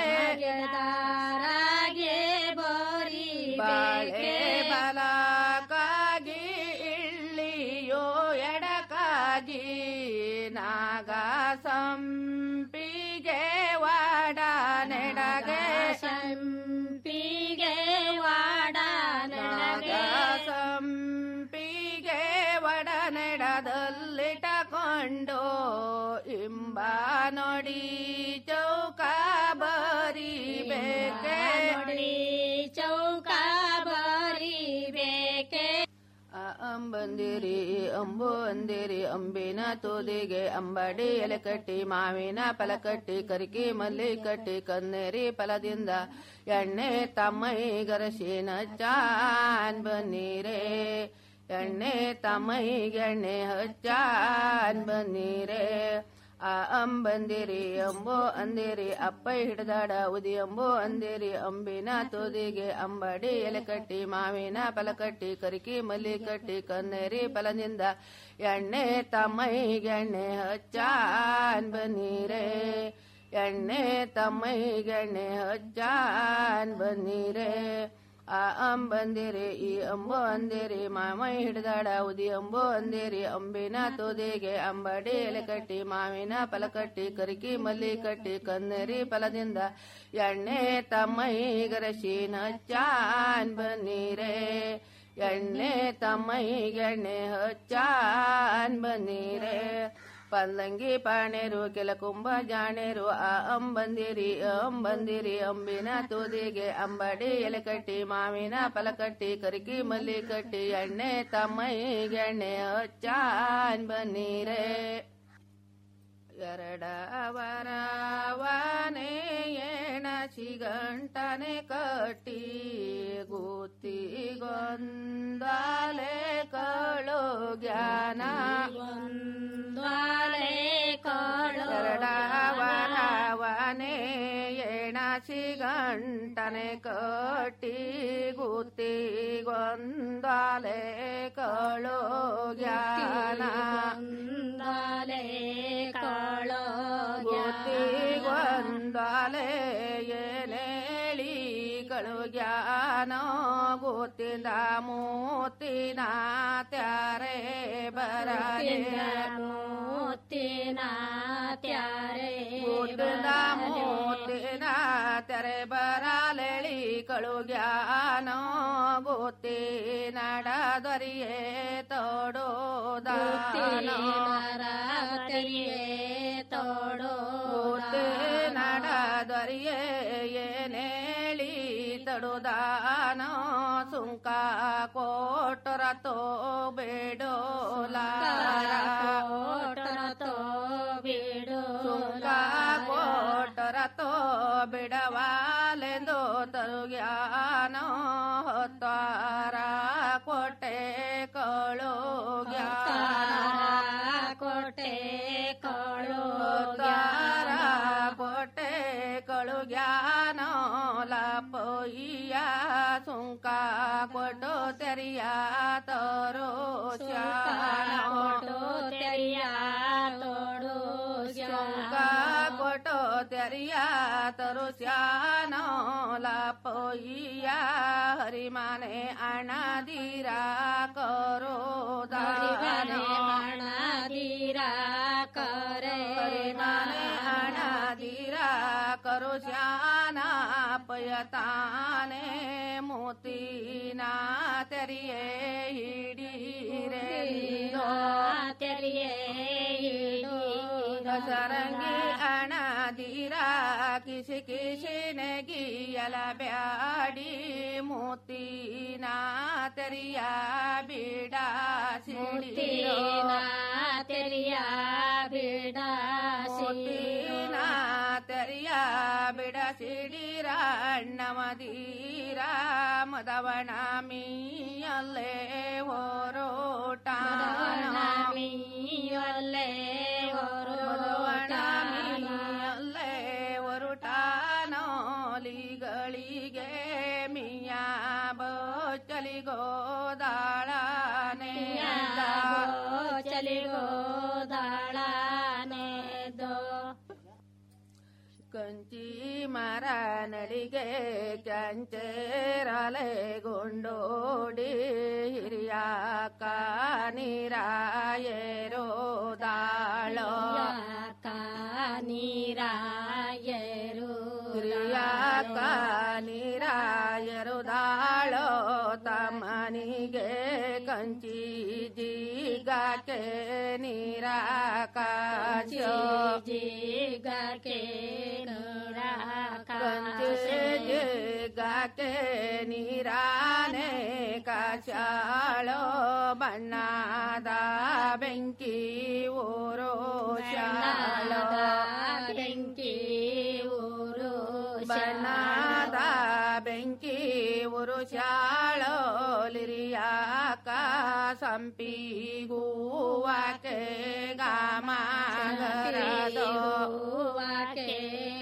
ಬಾಳೆ ಬಲಕಾಗಿ ಇಳ್ಳಿಯೋ ಎಡಕಾಗಿ ನಾಗ ಸಂಪಿಗೆ ವಾಡ ನೆಡಗೆ ಸಂಪಿಗೆ ವಾಡ ನೆಡಗೆ ಸಂಪಿಗೆ ವಡ ನೆಡದಲ್ಲಿಟ್ಟಕೊಂಡು ಇಂಬ ನೋಡಿ ಚೌಕ ಬರಿಬೇಕೆ ನೋಡಿ ಚೌಕ ಬರಿಬೇಕೆ ಅಂಬಂದಿರಿ ಅಂಬು ಅಂದಿರಿ ಅಂಬಿನ ತೋದಿಗೆ ಅಂಬಡಿ ಎಲೆ ಕಟ್ಟಿ ಮಾವಿನ ಫಲ ಕಟ್ಟಿ ಕರಿಕಿ ಮಲ್ಲಿ ಕಟ್ಟಿ ಕನ್ನೇರಿ ಫಲದಿಂದ ಎಣ್ಣೆ ತಮ್ಮೈ ಗರಸಿನ ಚಾನ್ ಬನ್ನೀರೇ ಎಣ್ಣೆ ತಮ್ಮೈಗೆ ಎಣ್ಣೆ ಹಚ್ಚಾನ್ ಬನ್ನೀರೇ ಆ ಅಂಬಂದಿರಿ ಅಂಬೋ ಅಂದಿರಿ ಅಪ್ಪೈ ಹಿಡ್ದಾಡ ಉದಿ ಅಂಬೋ ಅಂದಿರಿ ಅಂಬಿನ ತೋದಿಗೆ ಅಂಬಡಿ ಎಲೆ ಕಟ್ಟಿ ಮಾವಿನ ಫಲ ಕಟ್ಟಿ ಕರಿಕಿ ಮಲ್ಲಿ ಕಟ್ಟಿ ಕನ್ನೇರಿ ಫಲದಿಂದ ಎಣ್ಣೆ ತಮ್ಮೈಗೆ ಎಣ್ಣೆ ಹಚ್ಚಾನ್ ಬನ್ನೀರೇ ಎಣ್ಣೆ ತಮ್ಮೈಗೆ ಎಣ್ಣೆ ಹಚ್ಚಾನ್ ಬನ್ನೀರೇ ಆ ಅಂಬಂದಿರಿ ಈ ಅಂಬೋ ಅಂದಿರಿ ಮಾಮೈ ಹಿಡ್ದಾಡ ಉದಿ ಅಂಬೋ ಅಂದಿರಿ ಅಂಬಿನ ತೋದಿಗೆ ಅಂಬಡಿ ಎಲೆ ಕಟ್ಟಿ ಮಾವಿನ ಫಲ ಕಟ್ಟಿ ಕರಿಕಿ ಮಲ್ಲಿ ಕಟ್ಟಿ ಕನ್ನರಿ ಫಲದಿಂದ ಎಣ್ಣೆ ತಮ್ಮೈ ಗರಸಿನ ಚಾನ್ ಬನ್ನೀರೇ ಎಣ್ಣೆ ತಮ್ಮೈ ಎಣ್ಣೆ ಹಚ್ಚಾನ್ ಬನ್ನೀರೇ ಪಲ್ಲಂಗಿ ಪಾಣೇರು ಕೆಲ ಕುಂಭ ಜಾಣೇರು ಆ ಅಂಬಂದಿರಿ ಅಂಬಂದಿರಿ ಅಂಬಿನ ತೂದಿಗೆ ಅಂಬಡಿ ಎಲೆ ಕಟ್ಟಿ ಮಾವಿನ ಫಲ ಕಟ್ಟಿ ಕರಿಕಿ ಮಲ್ಲಿ ಕಟ್ಟಿ ಎಣ್ಣೆ ತಮ್ಮೈಗೆ ಎಣ್ಣೆ ಹಚ್ಚಾನ್ ಬನ್ನೀರೇ ಎರಡವರವನೇ ಏಣ ಸಿಗಂಟನೆ ಕಟ್ಟಿ ಗುತ್ತಿಗೊಂದಾಲೆ ಕಳು ಜ್ಞಾನ ಎರಡವರವನೇ ಏಣ ಸಿಗಂಟನೆ ಕಟ್ಟಿ ತುಂದಾಲೆ ಏನೇಳಿಗಳು ಜ್ಞಾನ ಗೊತ್ತಿಂದ ಮೂತಿನ ತ್ಯಾರೆ ಬರಲೆ ಮೂತಿನ ತ್ಯಾರೆ ಗೊತ್ತಿಂದ ಮೂತಿನ ತೆರೆ ಬರಲೆಳಿ ಕಳು ಜ್ಞಾನ ಗೊತ್ತಿ ನಡದರಿಯೇ ತೋಡೋದಾನ ತೋಡೋ ಗೊತ್ತೇ ನಡದರಿಯೇ ಏನೇಳಿ ತಡುದಾನ ಸುಂಕ ಕೋಟರ ತೋ ಬೇಡೋಲ ಸುಂಕ ಕೋಟರ ತೋ ಬಿಡವಾಲೆಂದು ತರುಗ್ಯಾನ ಹೊತ್ತಾರ ಕೋಟೆ ಕಳು ಕೋಟೆ ಕಳು ತಾರ ಕೋಟೆ ಕಳು ಜ್ಞಾನ ಲಪೊಯ್ಯ ಸುಂಕ ಕೊಟ್ಟು ತೆರಿಯ ತೋರೋ ಕೊಟ್ಟು ತೆರಿಯ ತೋಡು ಸುಂಕ ಕೊಟ್ಟು ತೆರಿಯ ತರು ಶ್ಯಾನ ಲಪೊಯ್ಯ ಹರಿಮಾನೆ ಅಣದಿರ ಕರೋ ದಾನ ದೀರಾ करे ಪರಿಮಾನೆ ಅಣದಿರ ಕರು ಶ್ಯಾನ ಪಯತಾನೆ ಮೋತಿನ ತೆರಿಯೇ ಹಿಡೀರೆ ತೆರಿಯೇ ಸರಂಗಿ ಅಣದಿರ ಕಿಸಿ ಕಿಸಿನೆ ಗೀಯಲ ಬ್ಯಾಡಿ ಮೋತಿನ ತೆರಿಯ ಬಿಡ ಸಿಡಿರೋ ತೆರಿಯ ಬಿಡ ಮೋತಿನ ತೆರಿಯ ಬಿಡ ಸಿಡಿರ ಅಣ್ಣಮದೀರ ಮದವಣ ಮೀಯಲ್ಲೇ ಹೊರೋಟ ಮೀಯಲ್ಲೇ ಮದವಣ ಮೀಯಲ್ಲೇ ಹೊರುಟಾನೋಲಿಗಳಿಗೆ ಮಿಯ ಬೊಚ್ಚಲಿಗೋ ದಾಳನೆ ಚಲಿಗೋ ದಾಳಾನೆ ದೋ ಕಂಚಿ ಮರ ನಡಿಗೆ ಕಂಚೇರಲೆ ಗುಂಡೋಡಿ ಹಿರಿಯ ಕಾನಿರಾಯರೋ ದಾಳೋ ನೀರಾಯರು ಹಿರಿಯ ಕಾನಿರಾಯರು ದಾಳೋ ತಮ್ಮನಿಗೆ ಕಂಚಿ ಜೀಗಕ್ಕೆ ನೀರ ಕಾಚೋ ಜಿಗಕ್ಕೆ ಕಂಚೆ ಗಾಕೆ ನೀರಾನೆ ಕಾಚಾಳೋ ಬಣ್ಣದ ಬೆಂಕಿ ಊರೋ ಶಾಳೋ ಬೆಂಕಿ ಊರು ಬಣ್ಣದ ಬೆಂಕಿ ಊರು ಶಾಳೋ ಲಿರಿಯಾಕ ಸಂಪಿ ಗೂವಾಕೆ ಗಾಮಗರದೋ ವಾಕೆ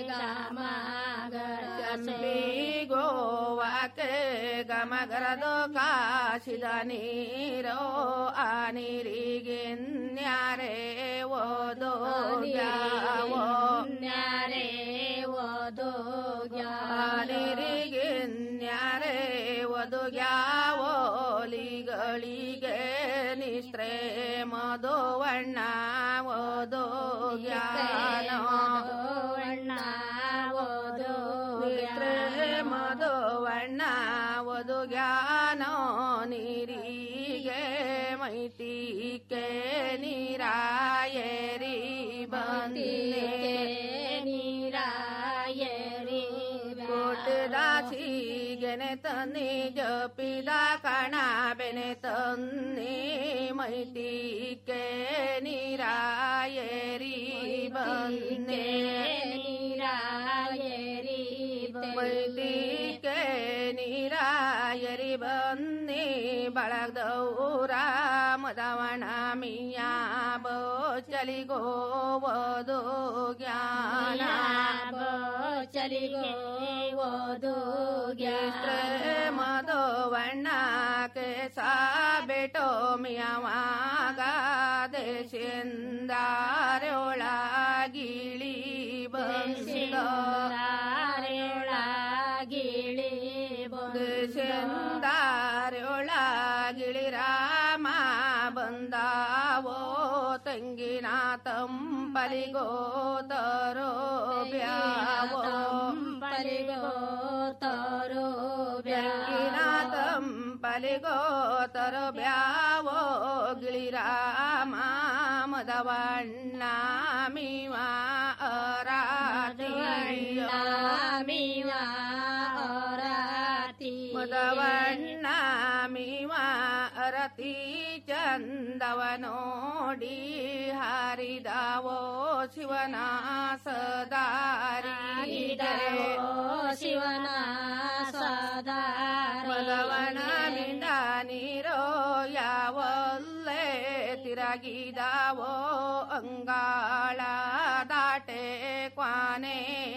ಸಂಪಿ ಗೋವಾಕೆ ಗಮಗರದೋ ಕಾಶಿದ ನೀರೋ ಆ ನೀರಿಗೆನ್ಯಾರೆ ಓದೋ ಯಾವೋ ನ್ಯಾರೆ ಓದೋ ನೀರಿಗೆನ್ಯಾರೆ ಒದುಗ್ಯಾವೋಲಿಗಳಿಗೆ ನಿಸ್ತ್ರೆ ಮಧುವಣ್ಣ ಓದೋ ಜ್ಞಾನ ಅಣ್ಣ ಓದೋ ನಿಸ್ತ್ರೆ ಮಧುವಣ್ಣ ಓದು ಜ್ಞಾನ ನೀರಿಗೆ ಮೈತಿಕೆ ನೀರಾಯರಿ ಬಂದೆ ನೀರಾಯರಿ ಕೋಟದಾಸಿಗೆನೆ ತನ್ನಿ ಜಪಿದ ಕಣ ಬೆನೆ ತನ್ನಿ ಮೈತಿಕೆ ನೀರಾಯರಿ ಬಂದೆ ನೀರಾಯರಿ ಮೈತಿಕೆ ನೀರಾಯರಿ ಬನ್ನಿ ಬಳಗದೌರ ಮದವಣ ಮಿಯ ಚಲಿಗೋ ಓದು ಜ್ಞಾನ ಚಲಿಗೋ ಓದು ಮಧುವಣ್ಣ ಕೆ ಸಾಬೆಟೋ ಮಿಯವಾಗ ದೇಶಿಂದಾರೊಳಗಿಳಿ ಬ ಗಿಳಿ ದೇಶಂದಾರೊಳಗಿಳಿ ರಾಮ ಬಂದಾವೋ ತಂಗಿನ ತಂಪಲಿಗೋ ತರೋ ಬ್ಯಾವೋ ಪಲಿಗೋ ತರೋ ಬೆಳಗಿನ ತಂಪಲಿಗೋ ತರೋ ಬ್ಯಾವೋ ಗಿಳಿ ರಾಮ ಮದವಣ್ಣ ಮೀವ ಅರಾತಿಯ ಮದವಣ್ಣ ಮೀವ ಅರತಿ ಚಂದವ ನೋಡಿ ಹಾರಿದಾವೋ ಶಿವನ ಸದಾರಿ ಶಿವನ ಸದಾರಿ ಮದವನ ಮಿಂದ ನೀರೋ ಯಾವಲ್ಲೇ ತಿರಗಿದಾವೋ ಅಂಗಾಳ ದಾಟೆ ಕ್ವಾನೆ